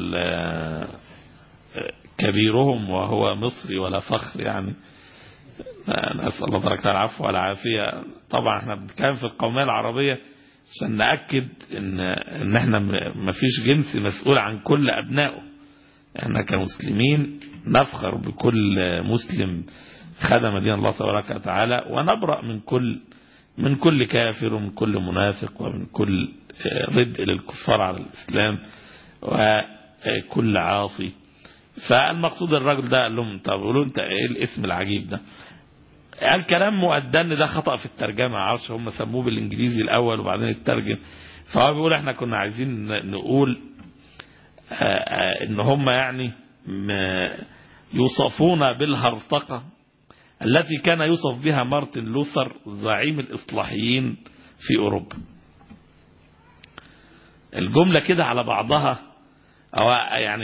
كبيرهم وهو مصري ولا فخر يعني نسأل الله تبارك وتعالى العفو والعافية طبعا احنا بنتكلم في القومية العربية عشان نأكد ان, ان احنا ما فيش جنس مسؤول عن كل ابنائه احنا كمسلمين نفخر بكل مسلم خدم دين الله تبارك وتعالى ونبرأ من كل من كل كافر ومن كل منافق ومن كل ضد للكفار على الإسلام وكل عاصي فالمقصود الرجل ده قال لهم طب قولوا انت ايه الاسم العجيب ده قال كلام مؤدن ده خطأ في الترجمة عارش هم سموه بالانجليزي الاول وبعدين الترجم فهو بيقول احنا كنا عايزين نقول ان هم يعني يوصفون بالهرطقة التي كان يوصف بها مارتن لوثر زعيم الإصلاحيين في أوروبا الجملة كده على بعضها أو يعني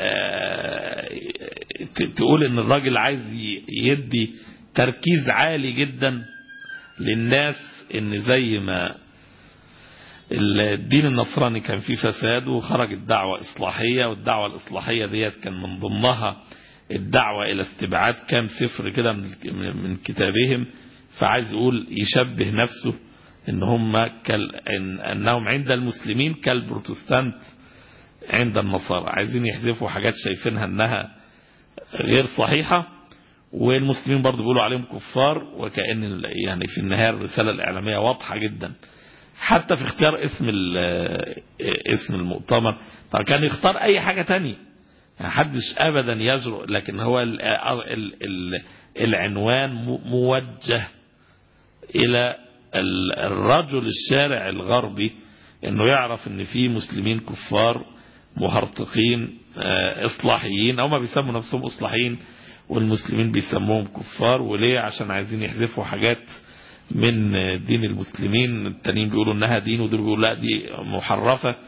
تقول ان الراجل عايز يدي تركيز عالي جدا للناس ان زي ما الدين النصراني كان فيه فساد وخرجت دعوة إصلاحية والدعوة الإصلاحية ديت كان من ضمنها الدعوة إلى استبعاد كام سفر كده من كتابهم فعايز يقول يشبه نفسه إن هم كال إن أنهم عند المسلمين كالبروتستانت عند النصارى عايزين يحذفوا حاجات شايفينها أنها غير صحيحة والمسلمين برضه بيقولوا عليهم كفار وكأن يعني في النهاية الرسالة الإعلامية واضحة جدا حتى في اختيار اسم اسم المؤتمر طبعا كان يختار أي حاجة تانية يعني حدش ابدا يجرؤ لكن هو ال ال ال العنوان موجه الى الرجل الشارع الغربي انه يعرف ان في مسلمين كفار مهرطقين اصلاحيين او ما بيسموا نفسهم اصلاحيين والمسلمين بيسموهم كفار وليه عشان عايزين يحذفوا حاجات من دين المسلمين التانيين بيقولوا انها دين ودول بيقولوا لا دي محرفة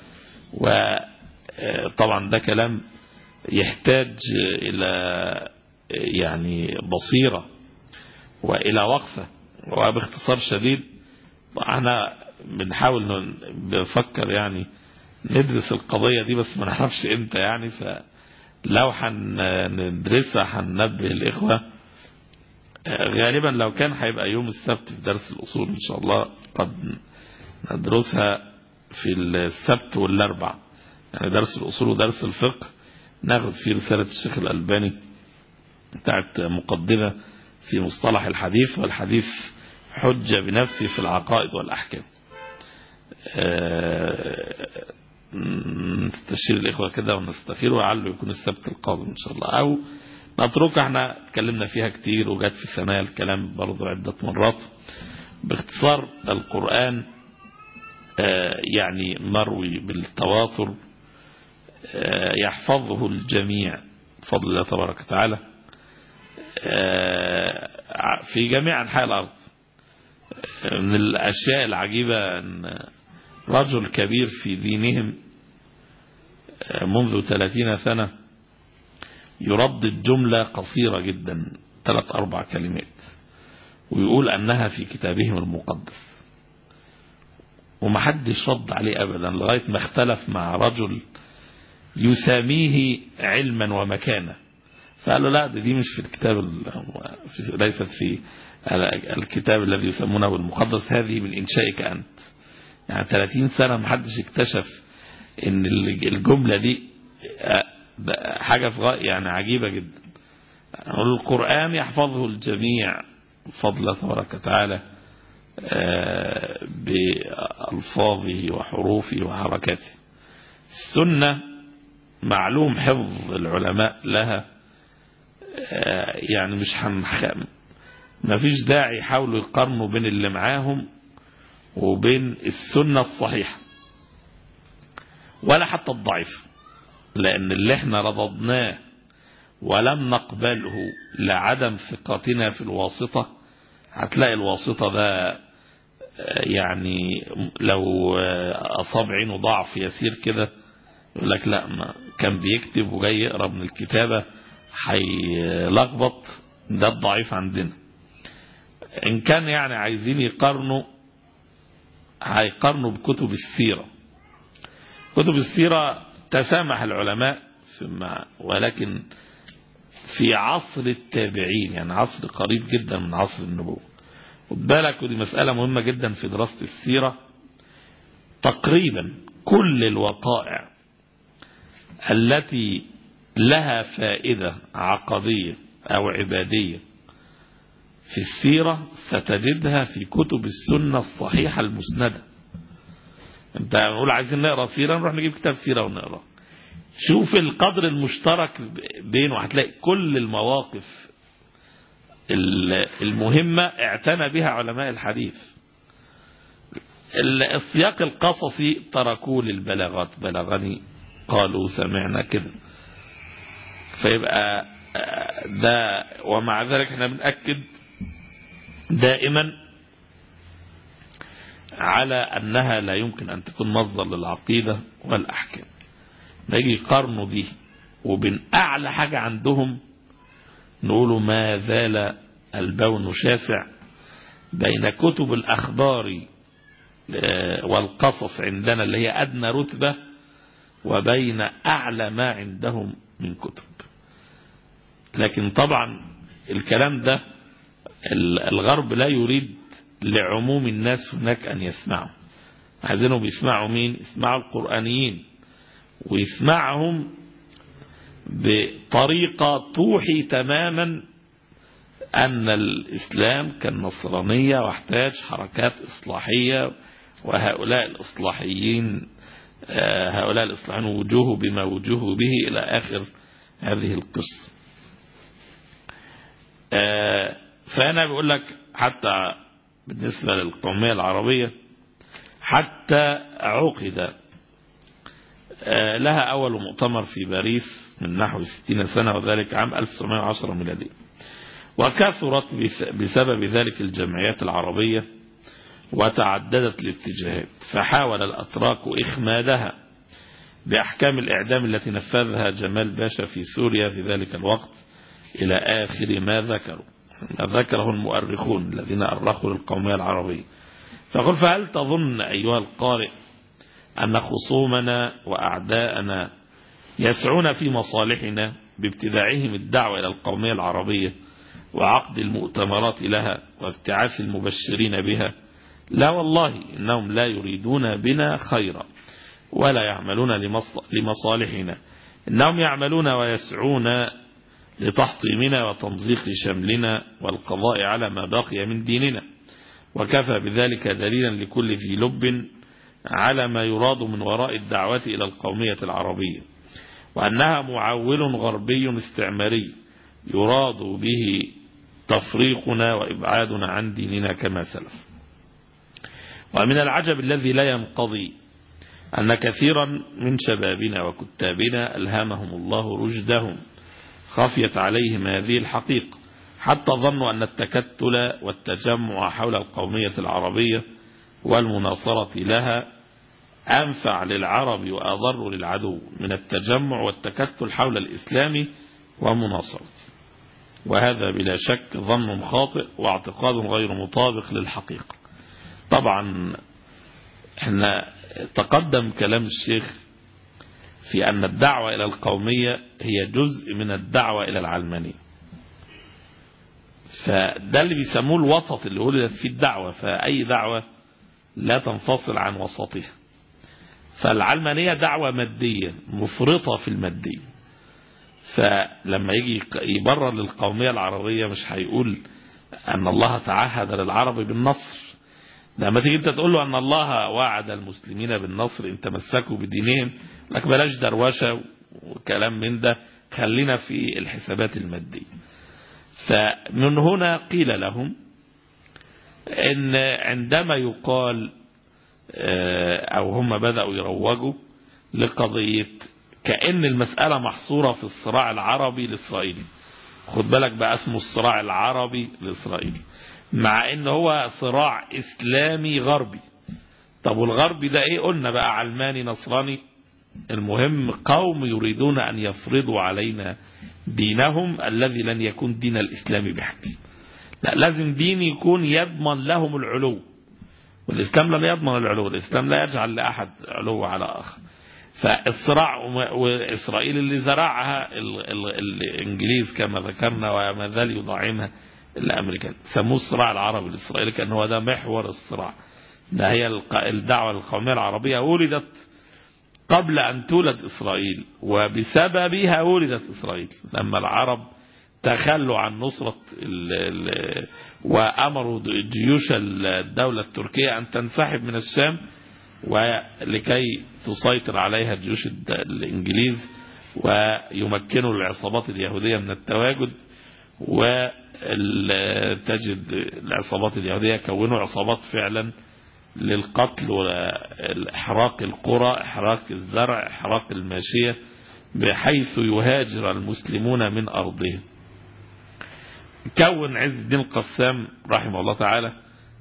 وطبعا ده كلام يحتاج إلى يعني بصيرة وإلى وقفة وباختصار شديد احنا بنحاول بنفكر يعني ندرس القضية دي بس ما نعرفش امتى يعني فلو هندرسها هننبه الإخوة غالبا لو كان هيبقى يوم السبت في درس الأصول إن شاء الله قد ندرسها في السبت والأربع يعني درس الأصول ودرس الفقه ناخد فيه رسالة الشيخ الألباني بتاعت مقدمة في مصطلح الحديث والحديث حجة بنفسه في العقائد والأحكام نستشير الإخوة كده ونستخير وعله يكون السبت القادم إن شاء الله أو نتركها احنا اتكلمنا فيها كتير وجات في ثنايا الكلام برضو عدة مرات باختصار القرآن يعني مروي بالتواتر يحفظه الجميع بفضل الله تبارك وتعالى في جميع أنحاء الأرض من الأشياء العجيبة أن رجل كبير في دينهم منذ ثلاثين سنة يردد جملة قصيرة جدا ثلاث أربع كلمات ويقول أنها في كتابهم المقدس ومحدش رد عليه أبدا لغاية ما اختلف مع رجل يساميه علما ومكانة فقالوا لا دي مش في الكتاب ليست في الكتاب الذي يسمونه المقدس هذه من إنشائك أنت يعني 30 سنة محدش اكتشف ان الجملة دي حاجة في يعني عجيبة جدا القرآن يحفظه الجميع بفضل تبارك وتعالى بألفاظه وحروفه وحركاته السنة معلوم حفظ العلماء لها يعني مش هنخ ما فيش داعي يحاولوا يقارنوا بين اللي معاهم وبين السنة الصحيحة ولا حتى الضعيف لأن اللي احنا رضضناه ولم نقبله لعدم ثقتنا في الواسطة هتلاقي الواسطة ده يعني لو أصاب عينه ضعف يسير كده يقول لك لا ما كان بيكتب وجاي يقرا من الكتابة هيلخبط ده الضعيف عندنا إن كان يعني عايزين يقارنوا هيقارنوا بكتب السيرة كتب السيرة تسامح العلماء فيما ولكن في عصر التابعين يعني عصر قريب جدا من عصر النبوة خد بالك ودي مسألة مهمة جدا في دراسة السيرة تقريبا كل الوقائع التي لها فائدة عقدية أو عبادية في السيرة ستجدها في كتب السنة الصحيحة المسندة انت نقول عايزين نقرا سيرة نروح نجيب كتاب سيرة ونقرا شوف القدر المشترك بينه هتلاقي كل المواقف المهمة اعتنى بها علماء الحديث السياق القصصي تركوه للبلاغات بلغني قالوا سمعنا كده فيبقى ده ومع ذلك احنا بنأكد دائما على أنها لا يمكن أن تكون مصدر للعقيدة والأحكام نيجي يقارنوا دي وبين أعلى حاجة عندهم نقولوا ما زال البون شاسع بين كتب الأخبار والقصص عندنا اللي هي أدنى رتبة وبين أعلى ما عندهم من كتب لكن طبعا الكلام ده الغرب لا يريد لعموم الناس هناك أن يسمعوا عايزينهم يسمعوا مين يسمعوا القرآنيين ويسمعهم بطريقة توحي تماما أن الإسلام كالنصرانية واحتاج حركات إصلاحية وهؤلاء الإصلاحيين هؤلاء الإصلاحيين وجوه بما وجوه به إلى آخر هذه القصة فأنا بقول لك حتى بالنسبة للقومية العربية حتى عقد لها أول مؤتمر في باريس من نحو 60 سنة وذلك عام 1910 ميلادي وكثرت بسبب ذلك الجمعيات العربية وتعددت الاتجاهات فحاول الأتراك إخمادها بأحكام الإعدام التي نفذها جمال باشا في سوريا في ذلك الوقت إلى آخر ما ذكروا ما ذكره المؤرخون الذين أرخوا للقومية العربية فقل فهل تظن أيها القارئ أن خصومنا وأعداءنا يسعون في مصالحنا بابتداعهم الدعوة إلى القومية العربية وعقد المؤتمرات لها وابتعاث المبشرين بها لا والله إنهم لا يريدون بنا خيرا ولا يعملون لمصالحنا إنهم يعملون ويسعون لتحطيمنا وتمزيق شملنا والقضاء على ما بقي من ديننا وكفى بذلك دليلا لكل ذي لب على ما يراد من وراء الدعوة إلى القومية العربية وأنها معول غربي استعماري يراد به تفريقنا وإبعادنا عن ديننا كما سلف ومن العجب الذي لا ينقضي أن كثيرا من شبابنا وكتابنا ألهمهم الله رشدهم خفيت عليهم هذه الحقيقة حتى ظنوا أن التكتل والتجمع حول القومية العربية والمناصرة لها أنفع للعرب وأضر للعدو من التجمع والتكتل حول الإسلام ومناصرته وهذا بلا شك ظن خاطئ واعتقاد غير مطابق للحقيقة طبعا احنا تقدم كلام الشيخ في أن الدعوة إلى القومية هي جزء من الدعوة إلى العلمانية فده اللي بيسموه الوسط اللي ولدت فيه الدعوة فأي دعوة لا تنفصل عن وسطها فالعلمانية دعوة مادية مفرطة في المادية فلما يجي يبرر للقومية العربية مش هيقول أن الله تعهد للعرب بالنصر لما تيجي انت تقول له أن الله وعد المسلمين بالنصر ان تمسكوا بدينهم لك بلاش دروشة وكلام من ده خلينا في الحسابات المادية فمن هنا قيل لهم ان عندما يقال او هم بدأوا يروجوا لقضية كأن المسألة محصورة في الصراع العربي الإسرائيلي خد بالك بقى اسمه الصراع العربي الإسرائيلي مع ان هو صراع إسلامي غربي طب والغربي ده ايه قلنا بقى علماني نصراني المهم قوم يريدون أن يفرضوا علينا دينهم الذي لن يكون دين الإسلام بحق لا لازم دين يكون يضمن لهم العلو والإسلام لم يضمن العلو الإسلام لا يجعل لأحد علو على آخر فالصراع وإسرائيل اللي زرعها الإنجليز كما ذكرنا وما زال يضاعمها الأمريكان سموه الصراع العربي الإسرائيلي كان هو ده محور الصراع ده هي الدعوة القومية العربية ولدت قبل أن تولد إسرائيل وبسببها ولدت إسرائيل لما العرب تخلوا عن نصرة ال ال وأمروا جيوش الدولة التركية أن تنسحب من الشام ولكي تسيطر عليها جيوش الإنجليز ويمكنوا العصابات اليهودية من التواجد وتجد العصابات اليهودية كونوا عصابات فعلا للقتل وإحراق القرى إحراق الزرع إحراق الماشية بحيث يهاجر المسلمون من أرضهم كون عز الدين القسام رحمه الله تعالى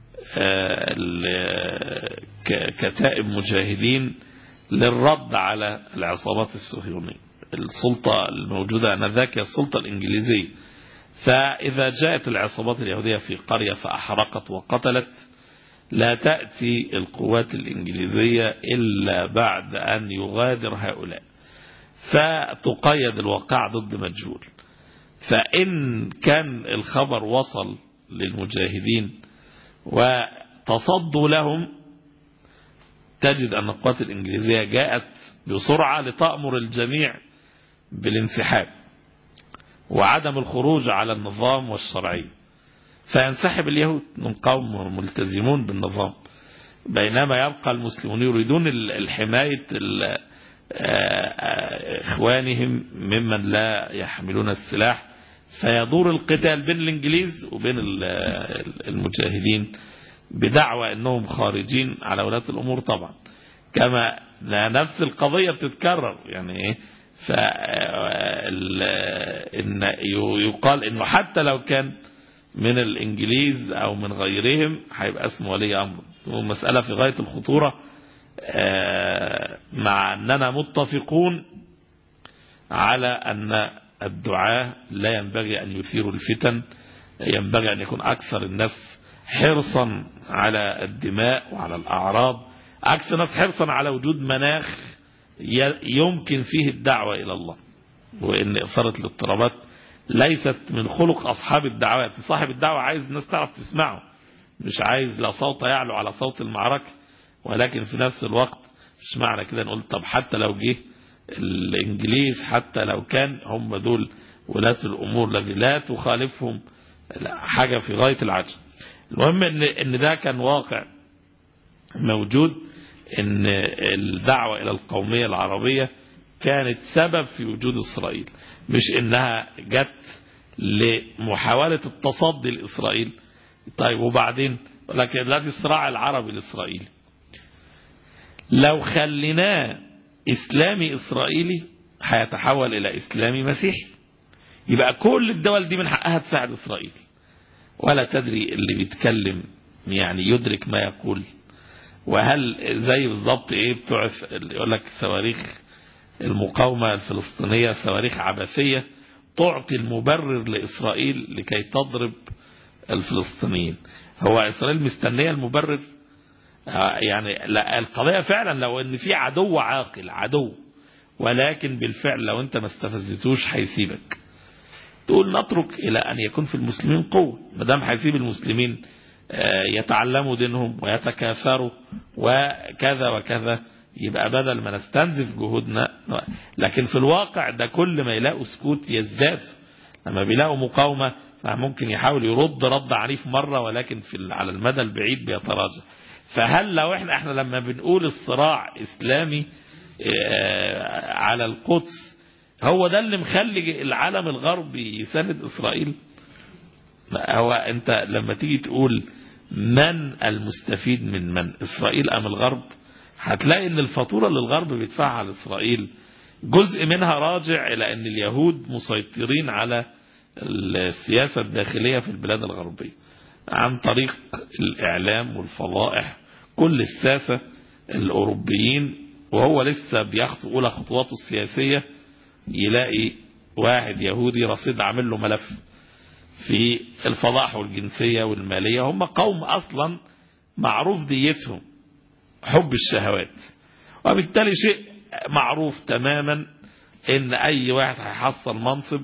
كتائب مجاهدين للرد على العصابات الصهيونية السلطة الموجودة أنذاك هي السلطة الإنجليزية فإذا جاءت العصابات اليهودية في قرية فأحرقت وقتلت لا تأتي القوات الإنجليزية إلا بعد أن يغادر هؤلاء فتقيد الواقع ضد مجهول فإن كان الخبر وصل للمجاهدين وتصدوا لهم تجد أن القوات الإنجليزية جاءت بسرعة لتأمر الجميع بالانسحاب وعدم الخروج على النظام والشرعية فينسحب اليهود من قوم ملتزمون بالنظام بينما يبقى المسلمون يريدون الحماية إخوانهم ممن لا يحملون السلاح فيدور القتال بين الإنجليز وبين المجاهدين بدعوى أنهم خارجين على ولاة الأمور طبعا كما نفس القضية بتتكرر يعني إيه فإن يقال أنه حتى لو كان من الإنجليز أو من غيرهم هيبقى اسمه ولي أمر مسألة في غاية الخطورة مع أننا متفقون على أن الدعاة لا ينبغي أن يثيروا الفتن ينبغي أن يكون أكثر الناس حرصا على الدماء وعلى الأعراض أكثر الناس حرصا على وجود مناخ يمكن فيه الدعوة إلى الله وإن إثارة الاضطرابات ليست من خلق أصحاب الدعوات صاحب الدعوة عايز الناس تعرف تسمعه مش عايز لا صوت يعلو على صوت المعركة ولكن في نفس الوقت مش معنى كده نقول طب حتى لو جه الإنجليز حتى لو كان هم دول ولاة الأمور الذي لا تخالفهم حاجة في غاية العجب المهم إن, إن ده كان واقع موجود إن الدعوة إلى القومية العربية كانت سبب في وجود إسرائيل مش إنها جت لمحاولة التصدي لإسرائيل طيب وبعدين لكن دلوقتي الصراع العربي الإسرائيلي لو خليناه إسلامي إسرائيلي هيتحول إلى إسلامي مسيحي يبقى كل الدول دي من حقها تساعد إسرائيل ولا تدري اللي بيتكلم يعني يدرك ما يقول وهل زي بالظبط ايه بتوع يقول لك صواريخ المقاومة الفلسطينية صواريخ عبثية تعطي المبرر لإسرائيل لكي تضرب الفلسطينيين هو إسرائيل مستنية المبرر يعني لا القضية فعلا لو ان في عدو عاقل عدو ولكن بالفعل لو انت ما استفزتوش هيسيبك تقول نترك الى ان يكون في المسلمين قوة ما دام هيسيب المسلمين يتعلموا دينهم ويتكاثروا وكذا وكذا يبقى بدل ما نستنزف جهودنا لكن في الواقع ده كل ما يلاقوا سكوت يزداد لما بيلاقوا مقاومة ممكن يحاول يرد رد عنيف مرة ولكن في على المدى البعيد بيتراجع فهل لو احنا احنا لما بنقول الصراع اسلامي على القدس هو ده اللي مخلي العالم الغربي يساند اسرائيل هو انت لما تيجي تقول من المستفيد من من اسرائيل ام الغرب هتلاقي ان الفاتورة اللي الغرب بيدفعها لاسرائيل جزء منها راجع الى ان اليهود مسيطرين على السياسة الداخلية في البلاد الغربية عن طريق الإعلام والفضائح كل الساسة الأوروبيين وهو لسه بياخد أولى خطواته السياسية يلاقي واحد يهودي رصيد عامل له ملف في الفضائح والجنسية والمالية هم قوم أصلا معروف ديتهم حب الشهوات وبالتالي شيء معروف تماما ان اي واحد هيحصل منصب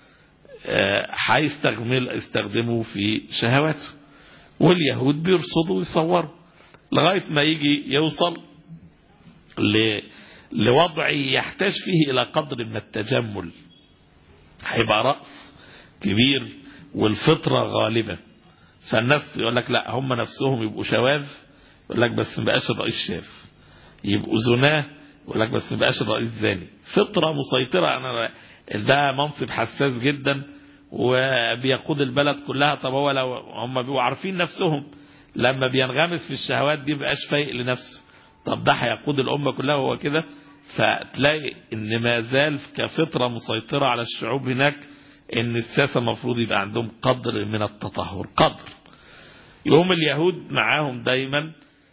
هيستخدمه يستخدمه في شهواته واليهود بيرصدوا ويصوروا لغاية ما يجي يوصل ل... لوضع يحتاج فيه إلى قدر من التجمل هيبقى رأس كبير والفطرة غالبة فالناس يقول لك لا هم نفسهم يبقوا شواذ يقول لك بس ما بقاش الرئيس شاذ يبقوا زناه يقول لك بس ما بقاش الرئيس زاني فطرة مسيطرة أنا ده منصب حساس جدا وبيقود البلد كلها طب هو لو هم بيبقوا عارفين نفسهم لما بينغمس في الشهوات دي بقاش فايق لنفسه طب ده هيقود الأمة كلها وهو كده فتلاقي ان ما زال كفطرة مسيطرة على الشعوب هناك ان الساسة المفروض يبقى عندهم قدر من التطهر قدر يوم اليهود معاهم دايما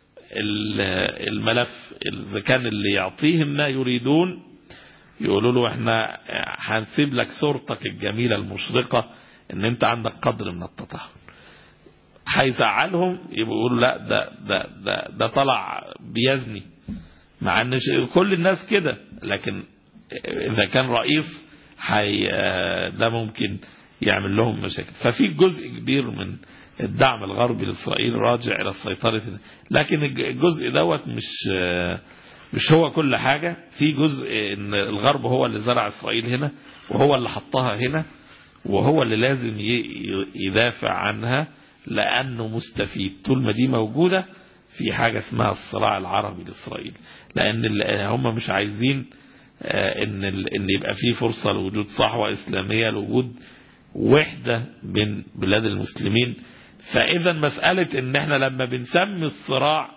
الملف اذا كان اللي يعطيهم ما يريدون يقولوا له احنا هنسيب لك صورتك الجميلة المشرقة ان انت عندك قدر من التطهر هيزعلهم يقولوا لا ده ده ده ده طلع بيزني مع ان كل الناس كده لكن اذا كان رئيس حي ده ممكن يعمل لهم مشاكل ففي جزء كبير من الدعم الغربي لاسرائيل راجع الى السيطره لكن الجزء دوت مش مش هو كل حاجة في جزء ان الغرب هو اللي زرع اسرائيل هنا وهو اللي حطها هنا وهو اللي لازم يدافع عنها لانه مستفيد طول ما دي موجودة في حاجة اسمها الصراع العربي لاسرائيل لان هم مش عايزين ان ان يبقى في فرصة لوجود صحوة اسلامية لوجود وحدة بين بلاد المسلمين فاذا مسألة ان احنا لما بنسمي الصراع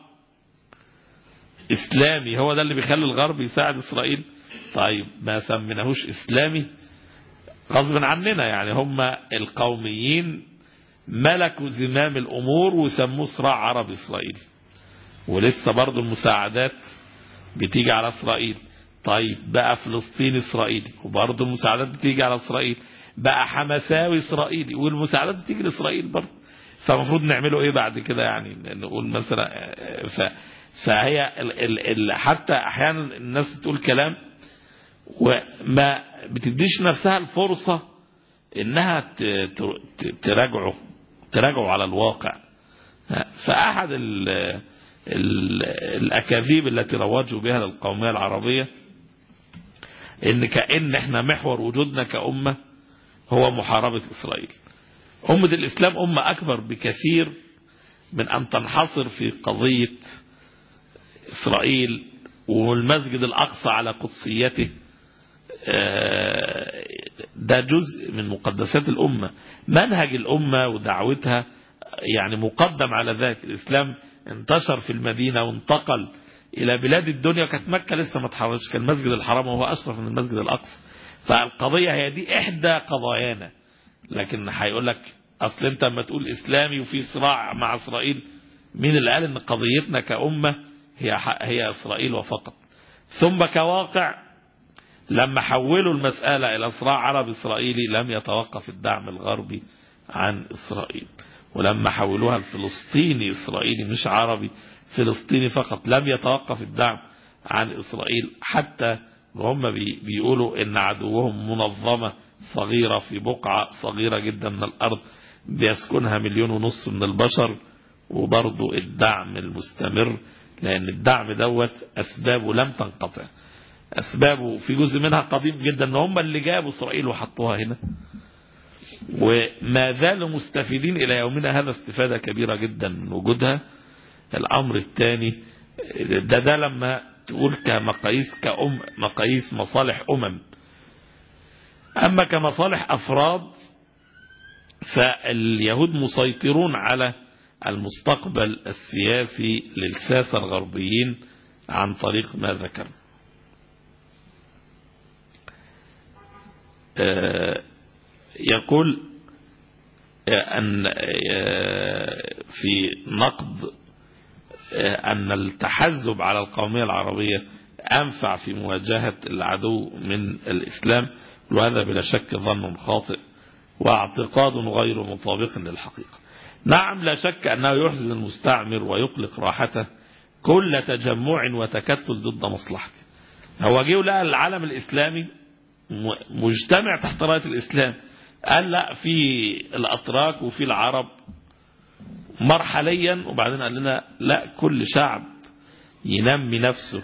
اسلامي هو ده اللي بيخلي الغرب يساعد اسرائيل طيب ما سميناهوش اسلامي غصب عننا يعني هم القوميين ملكوا زمام الامور وسموه صراع عربي اسرائيلي ولسه برضه المساعدات بتيجي على اسرائيل طيب بقى فلسطين اسرائيلي وبرضه المساعدات بتيجي على اسرائيل بقى حمساوي اسرائيلي والمساعدات بتيجي لاسرائيل برضه فالمفروض نعمله ايه بعد كده يعني نقول مثلا ف فهي ال ال ال حتى احيانا الناس تقول كلام وما بتديش نفسها الفرصة انها تراجعه تراجعه على الواقع فاحد ال ال الاكاذيب التي روجوا بها للقومية العربية ان كأن احنا محور وجودنا كأمة هو محاربة اسرائيل أمة الإسلام أمة أكبر بكثير من أن تنحصر في قضية إسرائيل والمسجد الأقصى على قدسيته ده جزء من مقدسات الأمة منهج الأمة ودعوتها يعني مقدم على ذلك الإسلام انتشر في المدينة وانتقل إلى بلاد الدنيا كانت مكة لسه ما اتحررش كان المسجد الحرام وهو أشرف من المسجد الأقصى فالقضية هي دي إحدى قضايانا لكن هيقول لك أصل أنت لما تقول إسلامي وفي صراع مع إسرائيل مين اللي قال إن قضيتنا كأمة هي هي إسرائيل وفقط ثم كواقع لما حولوا المسألة إلى صراع عربي إسرائيلي لم يتوقف الدعم الغربي عن إسرائيل ولما حولوها الفلسطيني إسرائيلي مش عربي فلسطيني فقط لم يتوقف الدعم عن إسرائيل حتى وهم بيقولوا إن عدوهم منظمة صغيرة في بقعة صغيرة جدا من الأرض بيسكنها مليون ونص من البشر وبرضو الدعم المستمر لأن الدعم دوت أسبابه لم تنقطع أسبابه في جزء منها قديم جدا أن هم اللي جابوا إسرائيل وحطوها هنا وما زالوا مستفيدين إلى يومنا هذا استفادة كبيرة جدا من وجودها الأمر الثاني ده ده لما تقول كمقاييس كأم مقاييس مصالح أمم أما كمصالح أفراد فاليهود مسيطرون على المستقبل السياسي للساسة الغربيين عن طريق ما ذكر يقول أن في نقد أن التحزب على القومية العربية أنفع في مواجهة العدو من الإسلام وهذا بلا شك ظن خاطئ واعتقاد غير مطابق للحقيقة نعم لا شك أنه يحزن المستعمر ويقلق راحته كل تجمع وتكتل ضد مصلحته هو جه لقى العالم الإسلامي مجتمع تحت راية الإسلام قال لا في الأتراك وفي العرب مرحليا وبعدين قال لنا لا كل شعب ينمي نفسه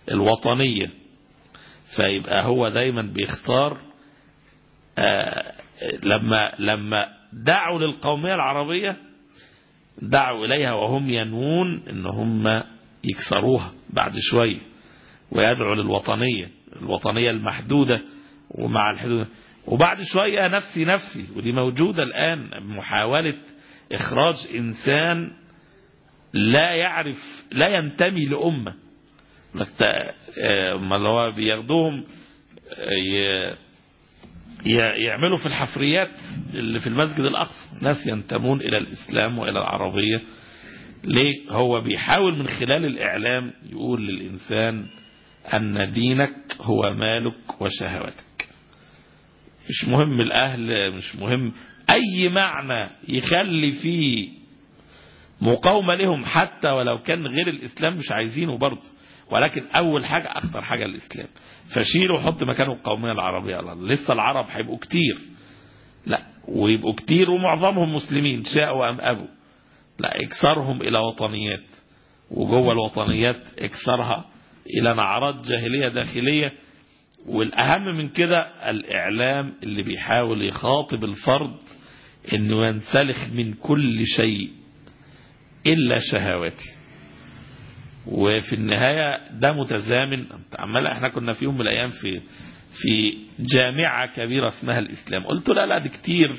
الوطنية فيبقى هو دايما بيختار لما لما دعوا للقومية العربية دعوا إليها وهم ينوون إن هم يكسروها بعد شوية ويدعوا للوطنية الوطنية المحدودة ومع الحدود وبعد شوية نفسي نفسي ودي موجودة الآن محاولة إخراج إنسان لا يعرف لا ينتمي لأمة ما اللي هو بياخدوهم يعملوا في الحفريات اللي في المسجد الأقصى ناس ينتمون إلى الإسلام وإلى العربية ليه هو بيحاول من خلال الإعلام يقول للإنسان أن دينك هو مالك وشهوتك مش مهم الأهل مش مهم أي معنى يخلي فيه مقاومة لهم حتى ولو كان غير الإسلام مش عايزينه برضه ولكن أول حاجة أخطر حاجة الإسلام فشيله وحط مكانه القومية العربية لسه العرب هيبقوا كتير لا ويبقوا كتير ومعظمهم مسلمين شاءوا أم أبوا لا اكسرهم إلى وطنيات وجوه الوطنيات اكسرها إلى نعرات جاهلية داخلية والأهم من كده الإعلام اللي بيحاول يخاطب الفرد انه ينسلخ من كل شيء إلا شهواتي وفي النهاية ده متزامن عمال احنا كنا في يوم من الأيام في في جامعة كبيرة اسمها الإسلام قلت لا لا دي كتير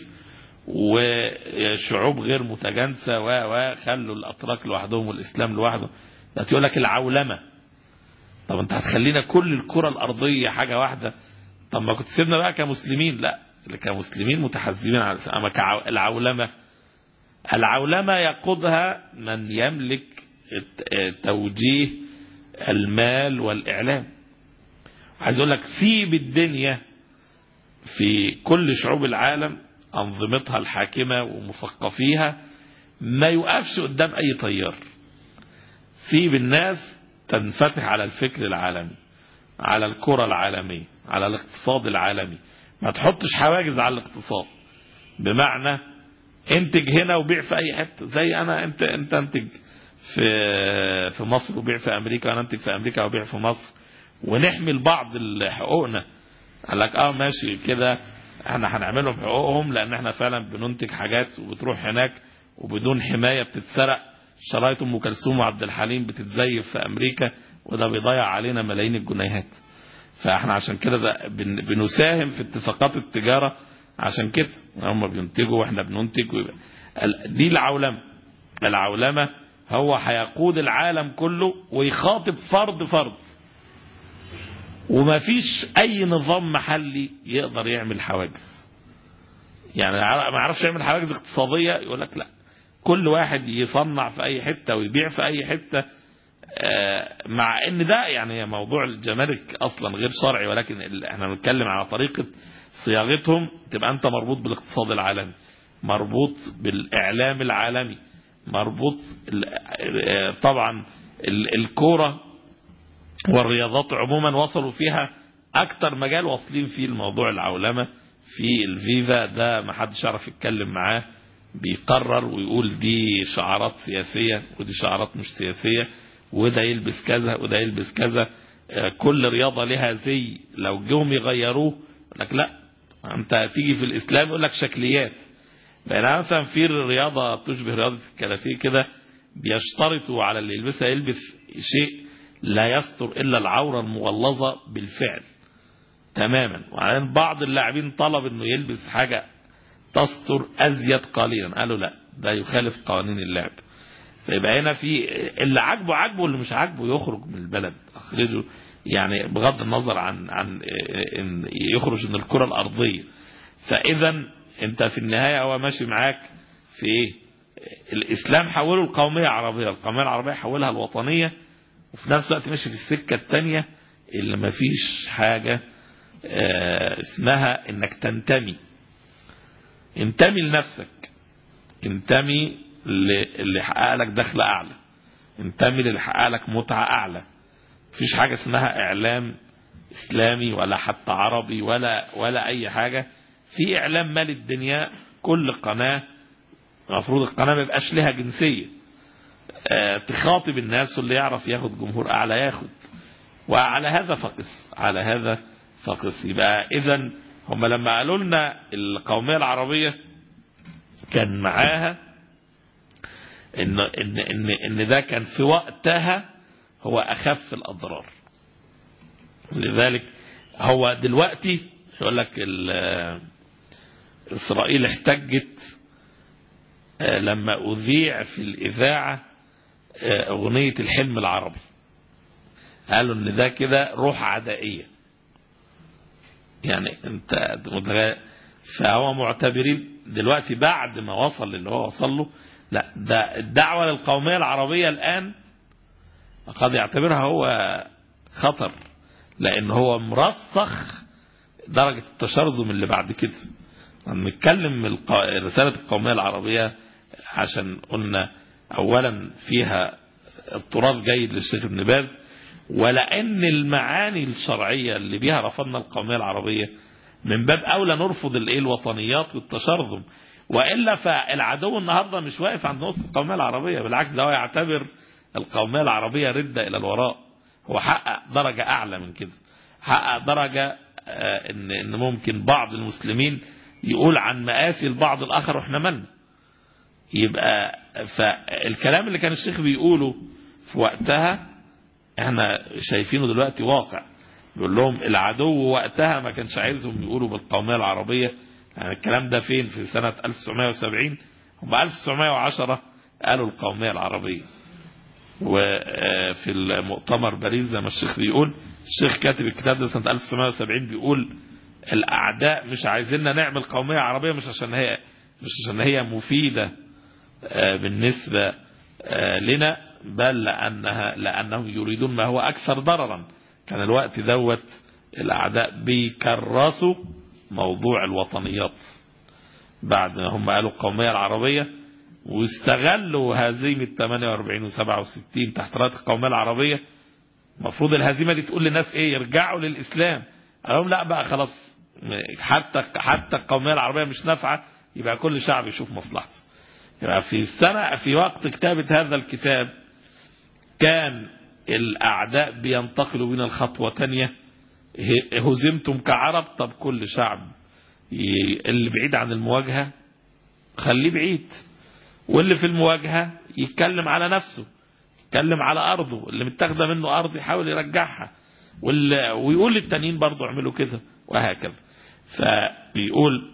وشعوب غير متجانسة وخلوا الأتراك لوحدهم والإسلام لوحده بقت يقول لك العولمة طب انت هتخلينا كل الكرة الأرضية حاجة واحدة طب ما كنت سيبنا بقى كمسلمين لا كمسلمين متحزبين على أما العولمة العولمة يقودها من يملك توجيه المال والإعلام عايز أقول لك سيب الدنيا في كل شعوب العالم أنظمتها الحاكمة ومثقفيها ما يقفش قدام أي طيار سيب الناس تنفتح على الفكر العالمي على الكرة العالمية على الاقتصاد العالمي ما تحطش حواجز على الاقتصاد بمعنى انتج هنا وبيع في اي حته زي انا انت انت انتج في في مصر وبيع في امريكا وانا انتج في امريكا وبيع في مصر ونحمل بعض حقوقنا قال لك اه ماشي كده احنا هنعملهم حقوقهم لان احنا فعلا بننتج حاجات وبتروح هناك وبدون حمايه بتتسرق شرايط ام كلثوم وعبد الحليم بتتزيف في امريكا وده بيضيع علينا ملايين الجنيهات فاحنا عشان كده بنساهم في اتفاقات التجاره عشان كده هم بينتجوا واحنا بننتج دي العولمه العولمه هو هيقود العالم كله ويخاطب فرد فرد وما فيش اي نظام محلي يقدر يعمل حواجز يعني ما يعرفش يعمل حواجز اقتصاديه يقول لك لا كل واحد يصنع في اي حته ويبيع في اي حته مع ان ده يعني موضوع الجمارك اصلا غير شرعي ولكن احنا بنتكلم على طريقه صياغتهم تبقى انت مربوط بالاقتصاد العالمي مربوط بالاعلام العالمي مربوط طبعا الكوره والرياضات عموما وصلوا فيها اكتر مجال واصلين فيه الموضوع العولمه في الفيفا ده ما حدش يعرف يتكلم معاه بيقرر ويقول دي شعارات سياسيه ودي شعارات مش سياسيه وده يلبس كذا وده يلبس كذا كل رياضه لها زي لو جم يغيروه يقول لك لا انت تيجي في الاسلام يقول لك شكليات بينما مثلا في رياضه تشبه رياضه الكاراتيه كده بيشترطوا على اللي يلبسها يلبس شيء لا يستر الا العوره المغلظه بالفعل تماما وبعدين بعض اللاعبين طلب انه يلبس حاجه تستر ازيد قليلا قالوا لا ده يخالف قوانين اللعب فيبقى هنا في اللي عاجبه عاجبه واللي مش عاجبه يخرج من البلد اخرجه يعني بغض النظر عن عن ان يخرج من الكره الارضيه فاذا انت في النهايه هو ماشي معاك في ايه الاسلام حوله القوميه العربيه القوميه العربيه حولها الوطنيه وفي نفس الوقت ماشي في السكه الثانيه اللي ما فيش حاجه اسمها انك تنتمي انتمي لنفسك انتمي اللي يحقق لك دخل اعلى انتمي اللي يحقق لك متعه اعلى مفيش حاجه اسمها اعلام اسلامي ولا حتى عربي ولا ولا اي حاجه في اعلام مال الدنيا كل قناه المفروض القناه ما يبقاش لها جنسيه اه تخاطب الناس واللي يعرف ياخد جمهور اعلى ياخد وعلى هذا فقس على هذا فقس يبقى اذا هم لما قالوا لنا القومية العربية كان معاها ان ان ان ان ده كان في وقتها هو اخف الاضرار لذلك هو دلوقتي يقول لك ال- اسرائيل احتجت آه، لما اذيع في الاذاعه آه، اغنيه الحلم العربي قالوا ان ده كده روح عدائيه يعني انت متغ- فهو معتبرين دلوقتي بعد ما وصل اللي هو وصل له لا ده الدعوه للقوميه العربيه الان قد يعتبرها هو خطر لان هو مرسخ درجه التشرذم اللي بعد كده نتكلم الق- رساله القوميه العربيه عشان قلنا اولا فيها اضطراب جيد للشيخ ابن باز ولان المعاني الشرعيه اللي بيها رفضنا القوميه العربيه من باب اولى نرفض الايه الوطنيات والتشرذم والا فالعدو النهارده مش واقف عند نقطه القوميه العربيه بالعكس ده هو يعتبر القوميه العربيه رده الى الوراء هو حقق درجه اعلى من كده حقق درجه آه، ان ان ممكن بعض المسلمين يقول عن مآسي البعض الاخر واحنا مالنا يبقى فالكلام اللي كان الشيخ بيقوله في وقتها احنا شايفينه دلوقتي واقع بيقول لهم العدو وقتها ما كانش عايزهم يقولوا بالقومية العربية يعني الكلام ده فين في سنة 1970 هم 1910 قالوا القومية العربية وفي المؤتمر باريس زي ما الشيخ بيقول الشيخ كاتب الكتاب ده سنة 1970 بيقول الأعداء مش عايزيننا نعمل قومية عربية مش عشان هي مش عشان هي مفيدة آه، بالنسبة آه، لنا بل لأنها لأنهم يريدون ما هو أكثر ضررا كان الوقت دوت الأعداء بيكرسوا موضوع الوطنيات بعد ما هم قالوا القومية العربية واستغلوا هزيمة 48 و 67 تحت راية القومية العربية المفروض الهزيمة دي تقول للناس ايه يرجعوا للإسلام قال لهم لا بقى خلاص حتى حتى القومية العربية مش نافعة يبقى كل شعب يشوف مصلحته يبقى في السنة في وقت كتابة هذا الكتاب كان الأعداء بينتقلوا بنا الخطوة تانية هزمتم كعرب طب كل شعب ي- اللي بعيد عن المواجهة خليه بعيد واللي في المواجهة يتكلم على نفسه يتكلم على أرضه اللي متاخده منه أرض يحاول يرجعها واللي ويقول للتانيين برضه اعملوا كده وهكذا فبيقول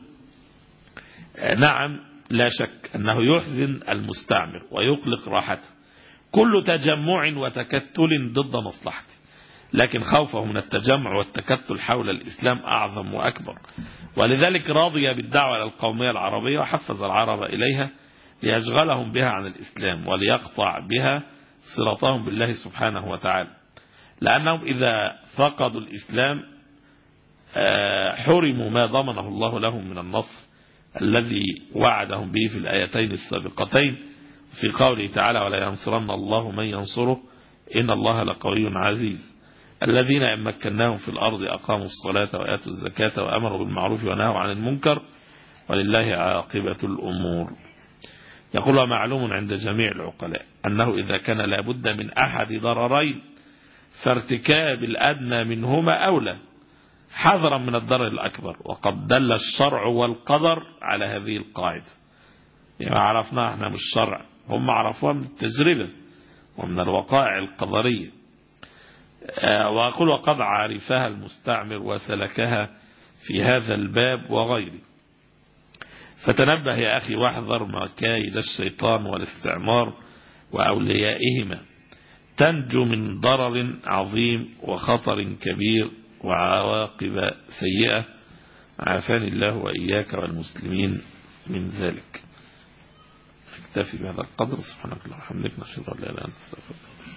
آه، نعم لا شك أنه يحزن المستعمر ويقلق راحته كل تجمع وتكتل ضد مصلحته لكن خوفه من التجمع والتكتل حول الإسلام أعظم وأكبر ولذلك راضي بالدعوة إلى القومية العربية وحفز العرب إليها ليشغلهم بها عن الإسلام وليقطع بها صلتهم بالله سبحانه وتعالى لأنهم إذا فقدوا الإسلام آه، حرموا ما ضمنه الله لهم من النصر الذي وعدهم به في الآيتين السابقتين في قوله تعالى ولا ينصرن الله من ينصره إن الله لقوي عزيز الذين إن مكناهم في الأرض أقاموا الصلاة وآتوا الزكاة وأمروا بالمعروف ونهوا عن المنكر ولله عاقبة الأمور يقول ومعلوم عند جميع العقلاء أنه إذا كان لابد من أحد ضررين فارتكاب الأدنى منهما أولى حذرا من الضرر الأكبر وقد دل الشرع والقدر على هذه القاعدة يعني عرفناها احنا من الشرع هم عرفوها من التجربة ومن الوقائع القدرية آه، وأقول وقد عرفها المستعمر وسلكها في هذا الباب وغيره فتنبه يا أخي واحذر مكايد الشيطان والاستعمار وأوليائهما تنجو من ضرر عظيم وخطر كبير وعواقب سيئة عافاني الله وإياك والمسلمين من ذلك اكتفي بهذا القدر سبحانك اللهم وبحمدك نشهد ان لا اله الا انت استغفرك